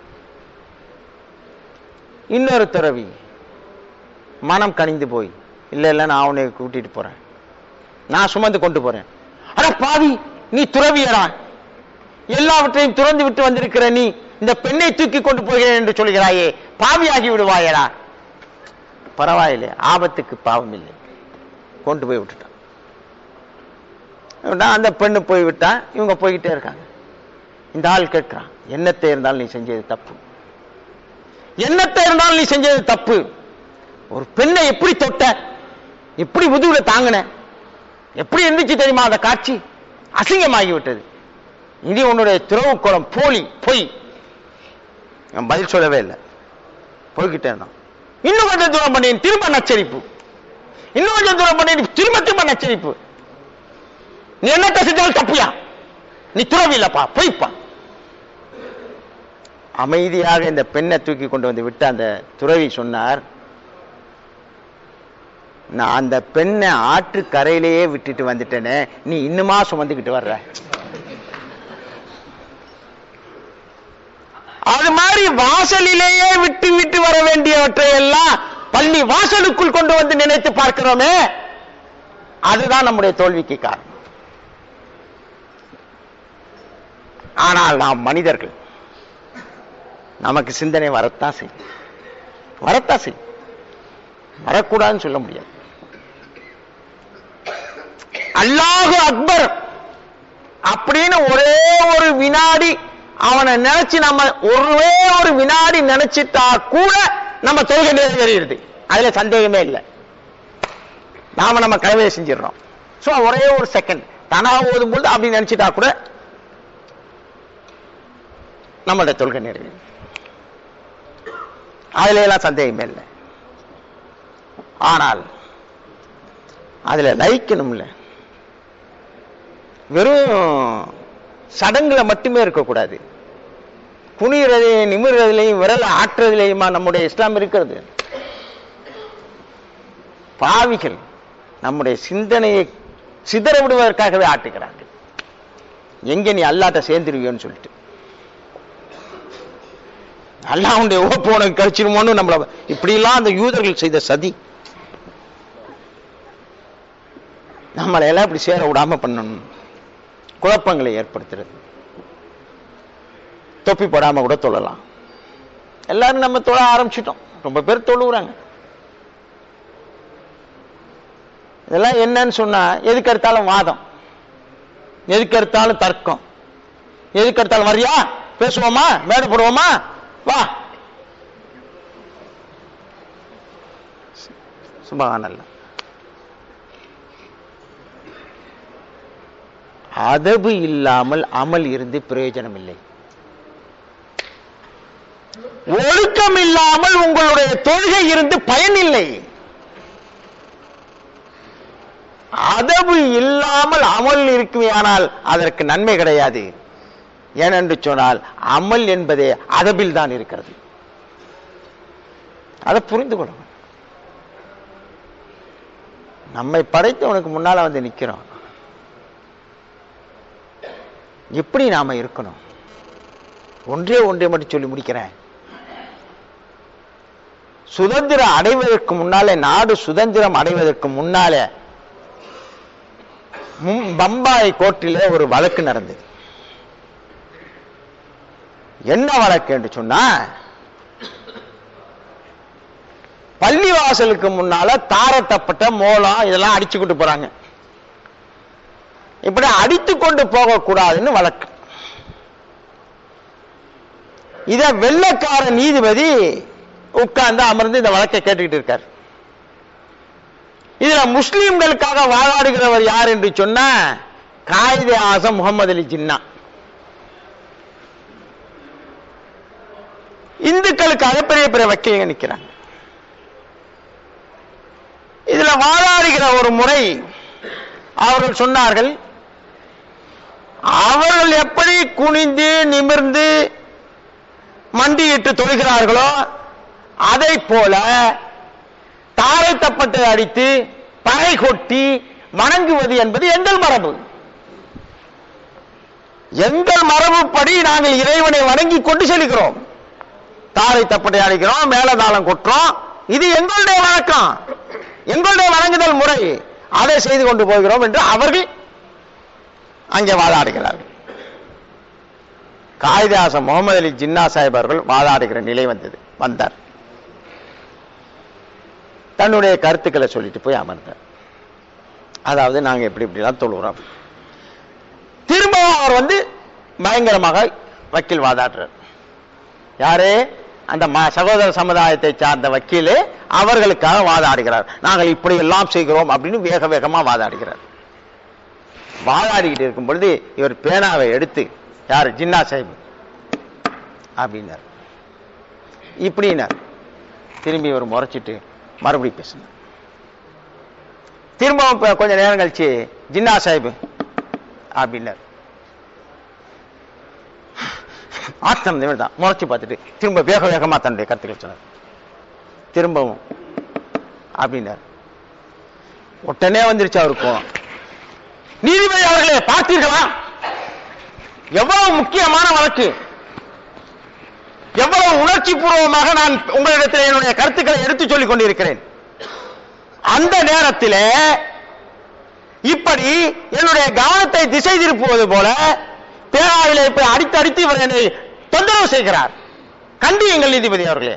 இன்னொரு துறவி மனம் கனிந்து போய் இல்ல இல்ல நான் அவனை கூட்டிட்டு போறேன் நான் சுமந்து கொண்டு போறேன் அட பாவி நீ துறவியடா எல்லாவற்றையும் துறந்து விட்டு வந்திருக்கிற நீ இந்த பெண்ணை தூக்கி கொண்டு போகிறேன் என்று சொல்கிறாயே பாவியாகி விடுவாயடா பரவாயில்லை ஆபத்துக்கு பாவம் இல்லை கொண்டு போய் விட்டுட்டான் விட்டா, அந்த பெண்ணு போய் விட்டா இவங்க போய்கிட்டே இருக்காங்க இந்த ஆள் கேட்கிறான் என்னத்தை இருந்தாலும் நீ செஞ்சது தப்பு என்னத்தை இருந்தாலும் நீ செஞ்சது தப்பு ஒரு பெண்ணை எப்படி தொட்ட எப்படி முதுகுல தாங்கின எப்படி இருந்துச்சு தெரியுமா அந்த காட்சி அசிங்கமாகி விட்டது இது உன்னுடைய துறவு குளம் போலி பொய் அவன் பதில் சொல்லவே இல்லை போய்கிட்டே இருந்தான் இன்னும் கொஞ்சம் தூரம் பண்ணி திரும்ப நச்சரிப்பு இன்னும் கொஞ்சம் தூரம் பண்ணி திரும்ப திரும்ப நச்சரிப்பு நீ என்னத்த செஞ்சாலும் தப்புயா நீ துறவி இல்லப்பா பொய்ப்பா அமைதியாக இந்த பெண்ணை தூக்கி கொண்டு வந்து விட்டு அந்த துறவி சொன்னார் நான் அந்த பெண்ணை ஆற்று கரையிலேயே விட்டுட்டு வந்துட்டேனே நீ இன்னுமா சுமந்துக்கிட்டு வர்ற அது மாதிரி வாசலிலேயே விட்டு விட்டு வர வேண்டியவற்றை எல்லாம் பள்ளி வாசலுக்குள் கொண்டு வந்து நினைத்து பார்க்கிறோமே அதுதான் நம்முடைய தோல்விக்கு காரணம் ஆனால் நாம் மனிதர்கள் நமக்கு சிந்தனை வரத்தான் செய்யும் வரத்தான் செய்யும் வரக்கூடாதுன்னு சொல்ல முடியாது அல்லாஹு அக்பர் அப்படின்னு ஒரே ஒரு வினாடி அவனை நினைச்சு நம்ம ஒரே ஒரு வினாடி நினைச்சிட்டா கூட நம்ம தொழுகை நிறைவேறிடுது அதுல சந்தேகமே இல்லை நாம நம்ம கடமையை செஞ்சிடறோம் சோ ஒரே ஒரு செகண்ட் தானா ஓதும் பொழுது அப்படி நினைச்சிட்டா கூட நம்மளுடைய தொழுகை நிறைவேறும் அதுல எல்லாம் சந்தேகமே இல்லை ஆனால் அதுல லயிக்கணும்ல வெறும் சடங்குல மட்டுமே இருக்கக்கூடாது குனிறதையும் நிமிர்றதுலையும் விரல் ஆற்றுறதுலையுமா நம்முடைய இஸ்லாம் இருக்கிறது பாவிகள் நம்முடைய சிந்தனையை சிதற விடுவதற்காகவே ஆட்டுகிறார்கள் எங்க நீ அல்லாட்ட சேர்ந்துருவியோன்னு சொல்லிட்டு அல்லாஹ்வுடைய ஓப்பு உனக்கு கிடைச்சிருமோன்னு நம்மள இப்படிலாம் அந்த யூதர்கள் செய்த சதி நம்மளை எல்லாம் இப்படி சேர விடாம பண்ணணும் குழப்பங்களை ஏற்படுத்துறது தொப்பி போடாம கூட தொழலாம் எல்லாரும் நம்ம தொழ ஆரம்பிச்சிட்டோம் ரொம்ப பேர் தொழுகிறாங்க இதெல்லாம் என்னன்னு சொன்னா எதுக்கு எடுத்தாலும் வாதம் எதுக்கு எடுத்தாலும் தர்க்கம் எதுக்கு எடுத்தாலும் வரியா பேசுவோமா மேடை போடுவோமா வா சுபகானல்ல அதபு இல்லாமல் அமல் இருந்து பிரயோஜனம் இல்லை ஒழுக்கம் இல்லாமல் உங்களுடைய தொழுகை இருந்து பயனில்லை அதவு இல்லாமல் அமல் இருக்குமேயானால் அதற்கு நன்மை கிடையாது ஏனென்று சொன்னால் அமல் என்பதே அதபில் தான் இருக்கிறது அதை புரிந்து கொள்ளணும் நம்மை படைத்தவனுக்கு முன்னால வந்து நிக்கிறோம் எப்படி நாம இருக்கணும் ஒன்றே ஒன்றை மட்டும் சொல்லி முடிக்கிறேன் சுதந்திரம் அடைவதற்கு முன்னாலே நாடு சுதந்திரம் அடைவதற்கு முன்னாலே மும் பம்பாய் கோர்ட்டிலே ஒரு வழக்கு நடந்தது என்ன வழக்கு என்று சொன்னா பள்ளிவாசலுக்கு முன்னால தாரட்டப்பட்ட மோளம் இதெல்லாம் அடிச்சுக்கிட்டு போறாங்க இப்படி அடித்து கொண்டு போகக்கூடாதுன்னு வழக்கு இத வெள்ளக்கார நீதிபதி உட்கார்ந்து அமர்ந்து இந்த வழக்கை கேட்டுக்கிட்டு இருக்கார் இதுல முஸ்லிம்களுக்காக வாழாடுகிறவர் யார் என்று சொன்னா காயிதே ஆசம் முகமது அலி ஜின்னா இந்துக்களுக்காக பெரிய பெரிய வக்கீலங்க நிக்கிறாங்க இதுல வாழாடுகிற ஒரு முறை அவர்கள் சொன்னார்கள் அவர்கள் எப்படி குனிந்து நிமிர்ந்து மண்டியிட்டு தொழுகிறார்களோ அதை போல தாரை தப்பட்டை அடித்து பகை கொட்டி வணங்குவது என்பது எங்கள் மரபு எங்கள் மரபுப்படி நாங்கள் இறைவனை வணங்கி கொண்டு செல்கிறோம் தாரை தப்பட்டை அடிக்கிறோம் மேலதாளம் கொட்டுறோம் இது எங்களுடைய வழக்கம் எங்களுடைய வணங்குதல் முறை அதை செய்து கொண்டு போகிறோம் என்று அவர்கள் அங்கே வாதாடுகிறார்கள் காயிதாசம் முகமது அலி ஜின்னா சாஹிப் அவர்கள் வாதாடுகிற நிலை வந்தது வந்தார் தன்னுடைய கருத்துக்களை சொல்லிட்டு போய் அமர்ந்தார் அதாவது நாங்க எப்படி இப்படிலாம் தொழுகிறோம் திரும்பவும் அவர் வந்து பயங்கரமாக வக்கீல் வாதாடுறார் யாரு அந்த ம- சகோதர சமுதாயத்தை சார்ந்த வக்கீல் அவர்களுக்காக வாதாடுகிறார் நாங்கள் இப்படி எல்லாம் செய்கிறோம் அப்படின்னு வேக வேகமா வாதாடுகிறார் வாதாடிக்கிட்டு இருக்கும் பொழுது இவர் பேனாவை எடுத்து யார் ஜின்னா சாஹிப் அப்படின்னார் இப்படின்னார் திரும்பி இவர் முறைச்சிட்டு மறுபடியும் பேசினார் திரும்பவும் இப்ப கொஞ்ச நேரம் கழிச்சு ஜின்னா சாஹிப் அப்படின்னார் ஆத்தம் தான் முறைச்சு பார்த்துட்டு திரும்ப வேக வேகமா தன்னுடைய கருத்துக்கள் சொன்னார் திரும்பவும் அப்படின்னார் உடனே வந்துருச்சு அவருக்கும் நீதிபதி அவர்களே பார்த்தீர்களா எவ்வளவு முக்கியமான வழக்கு எவ்வளவு உணர்ச்சி பூர்வமாக நான் உங்களிடத்தில் என்னுடைய கருத்துக்களை எடுத்துச் சொல்லிக் கொண்டிருக்கிறேன் அந்த நேரத்திலே இப்படி என்னுடைய கவனத்தை திசை திருப்புவது போல பேராவிலே இப்ப அடித்து அடித்து இவர் என்னை தொந்தரவு செய்கிறார் கண்டியுங்கள் நீதிபதி அவர்களே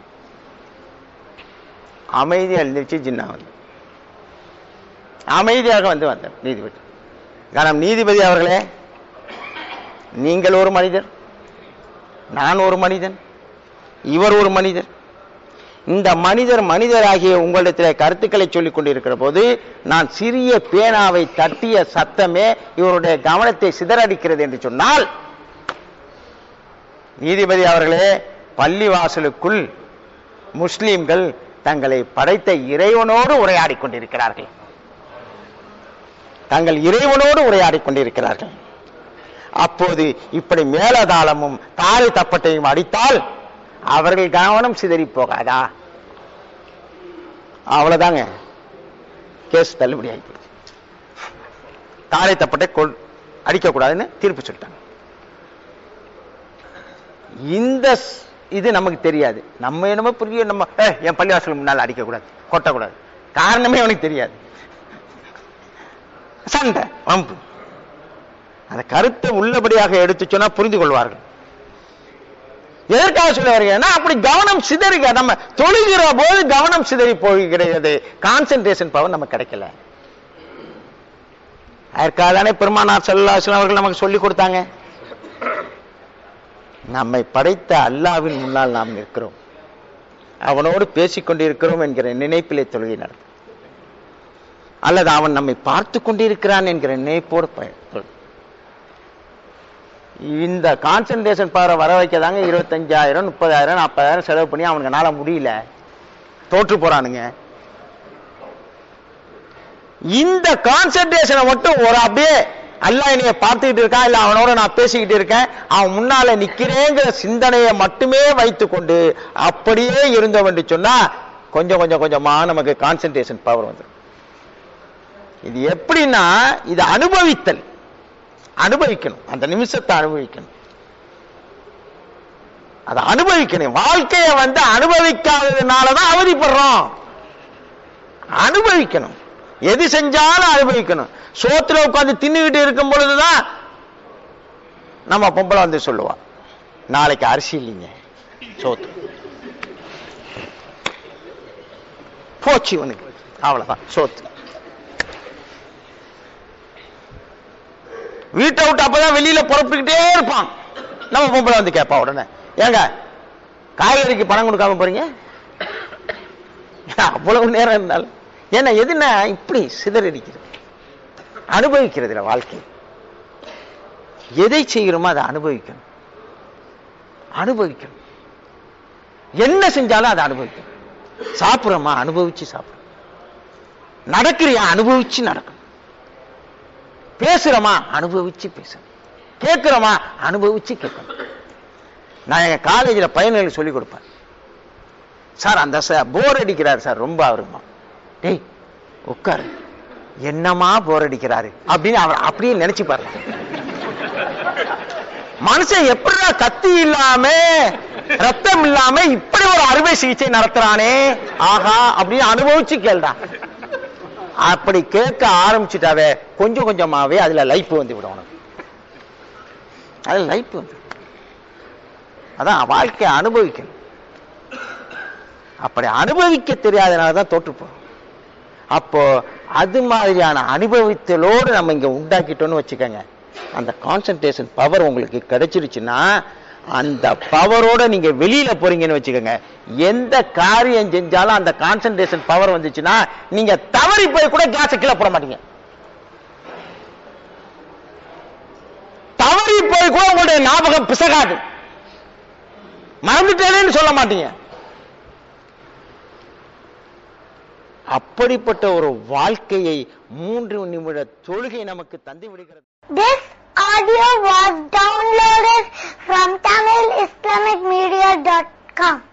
அமைதி எழுந்திருச்சு ஜின்னா வந்து அமைதியாக வந்து வந்தார் நீதிபதி காரணம் நீதிபதி அவர்களே நீங்கள் ஒரு மனிதர் நான் ஒரு மனிதன் இவர் ஒரு மனிதர் இந்த மனிதர் மனிதராகிய உங்களிடத்தில் கருத்துக்களை சொல்லிக் கொண்டிருக்கிற போது நான் சிறிய பேனாவை தட்டிய சத்தமே இவருடைய கவனத்தை சிதறடிக்கிறது என்று சொன்னால் நீதிபதி அவர்களே பள்ளிவாசலுக்குள் முஸ்லிம்கள் தங்களை படைத்த இறைவனோடு உரையாடிக் கொண்டிருக்கிறார்கள் தங்கள் இறைவனோடு உரையாடிக் கொண்டிருக்கிறார்கள் அப்போது இப்படி மேலதாளமும் தாரை தப்பட்டையும் அடித்தால் அவர்கள் கவனம் சிதறி போகாதா அவ்வளவுதாங்க கேஸ் தள்ளுபடி ஆகி போச்சு தாரை தப்பட்டை கொள் அடிக்கக்கூடாதுன்னு தீர்ப்பு சொல்லிட்டாங்க இந்த ஸ்- இது நமக்கு தெரியாது நம்ம என்னமோ புரிய நம்ம "ஏய், என் பள்ளிவாசல் முன்னால் அடிக்கக்கூடாது கொட்டக்கூடாது காரணமே அவனுக்கு தெரியாது சண்டை வம்பு அந்த கருத்தை உள்ளபடியாக எடுத்து சொன்னா புரிந்து கொள்வார்கள் எதற்காக சொல்ல வருகிறேன்னா அப்படி கவனம் சிதறிக நம்ம தொழுகிற போது கவனம் சிதறி போகிறது கான்சென்ட்ரேஷன் பவர் நமக்கு கிடைக்கல அதற்காக தானே பெருமானார் செல்லாசன் அவர்கள் நமக்கு சொல்லி கொடுத்தாங்க நம்மை படைத்த அல்லாவின் முன்னால் நாம் நிற்கிறோம் அவனோடு பேசிக் கொண்டிருக்கிறோம் என்கிற நினைப்பிலே தொழுகை நடத்தும் அல்லது அவன் நம்மை பார்த்து கொண்டிருக்கிறான் என்கிற நினைப்போடு ப- தொழு. இந்த கான்சன்ட்ரேஷன் பவரை வர வைக்கதாங்க இருபத்தஞ்சாயிரம் முப்பதாயிரம் நாற்பதாயிரம் செலவு பண்ணி அவனுங்கனால முடியல தோற்று போறானுங்க இந்த கான்சன்ட்ரேஷனை மட்டும் ஒரு அப்படியே அல்லாஹ் என்னைய பார்த்துக்கிட்டு இருக்கான் இல்ல அவனோட நான் பேசிக்கிட்டு இருக்கேன் அவன் முன்னால நிக்கிறேங்கிற சிந்தனையை மட்டுமே வைத்துக்கொண்டு அப்படியே இருந்தோம் என்று சொன்னா கொஞ்சம் கொஞ்சம் கொஞ்சமா நமக்கு கான்சன்ட்ரேஷன் பவர் வந்துடும் இது எப்படின்னா இது அனுபவித்தல் அனுபவிக்கணும் அந்த நிமிஷத்தை அனுபவிக்கணும் அதை அனுபவிக்கணும் வாழ்க்கையை வந்து அனுபவிக்காததுனாலதான் அவதிப்படுறோம் அனுபவிக்கணும் எது செஞ்சாலும் அனுபவிக்கணும் சோத்துல உட்கார்ந்து தின்னுகிட்டு இருக்கும் பொழுதுதான் நம்ம பொம்பளை வந்து சொல்லுவா நாளைக்கு அரிசி இல்லைங்க சோத்து போச்சு இவனுக்கு அவ்வளவுதான் சோத்து வீட்டை விட்டு அப்பதான் வெளியில புறப்பட்டுக்கிட்டே இருப்பான் நம்ம பொம்பளை வந்து கேட்பா உடனே ஏங்க காய்கறிக்கு பணம் கொடுக்காம போறீங்க அவ்வளவு நேரம் இருந்தாலும் ஏன்னா எதுனா இப்படி சிதறடிக்கிறது அனுபவிக்கிறதுல வாழ்க்கை எதை செய்கிறோமோ அதை அனுபவிக்கணும் அனுபவிக்கணும் என்ன செஞ்சாலும் அதை அனுபவிக்கணும் சாப்பிடுறோமா அனுபவிச்சு சாப்பிடணும் நடக்கிறியா அனுபவிச்சு நடக்கணும் பேசுறோமா அனுபவிச்சு பேசணும் கேட்கிறோமா அனுபவிச்சு கேட்கணும் நான் எங்க காலேஜில் பையன்களுக்கு சொல்லிக் கொடுப்பேன் சார் அந்த சார் போர் அடிக்கிறார் சார் ரொம்ப அவருமா டேய் உட்காரு என்னமா போர் அடிக்கிறாரு அப்படின்னு அவர் அப்படியே நினைச்சு பாருங்க மனுஷன் எப்படிடா கத்தி இல்லாம ரத்தம் இல்லாம இப்படி ஒரு அறுவை சிகிச்சை நடத்துறானே ஆஹா அப்படின்னு அனுபவிச்சு கேள்டா அப்படி கேட்க ஆரம்பிச்சுட்டாவே கொஞ்சம் கொஞ்சமாவே அதுல லைஃப் வந்து விடும் உனக்கு அதுல லைஃப் வந்து அதான் வாழ்க்கை அனுபவிக்கணும் அப்படி அனுபவிக்க தெரியாதனால தான் தோற்று போறோம் அப்போ அது மாதிரியான அனுபவித்தலோடு நம்ம இங்க உண்டாக்கிட்டோம்னு வச்சுக்கோங்க அந்த கான்சன்ட்ரேஷன் பவர் உங்களுக்கு கிடைச்சிருச்சுன்னா அந்த பவரோட நீங்க வெளியில போறீங்கன்னு வச்சுக்கோங்க எந்த காரியம் செஞ்சாலும் அந்த கான்சன்ட்ரேஷன் பவர் வந்துச்சுன்னா நீங்க தவறி போய் கூட கேஸை கீழே போட மாட்டீங்க தவறி போய் கூட உங்களுடைய ஞாபகம் பிசகாது மறந்துட்டேன்னு சொல்ல மாட்டீங்க அப்படிப்பட்ட ஒரு வாழ்க்கையை மூன்று நிமிட தொழுகை நமக்கு தந்து விடுகிறது This audio was downloaded from TamilIslamicMedia.com.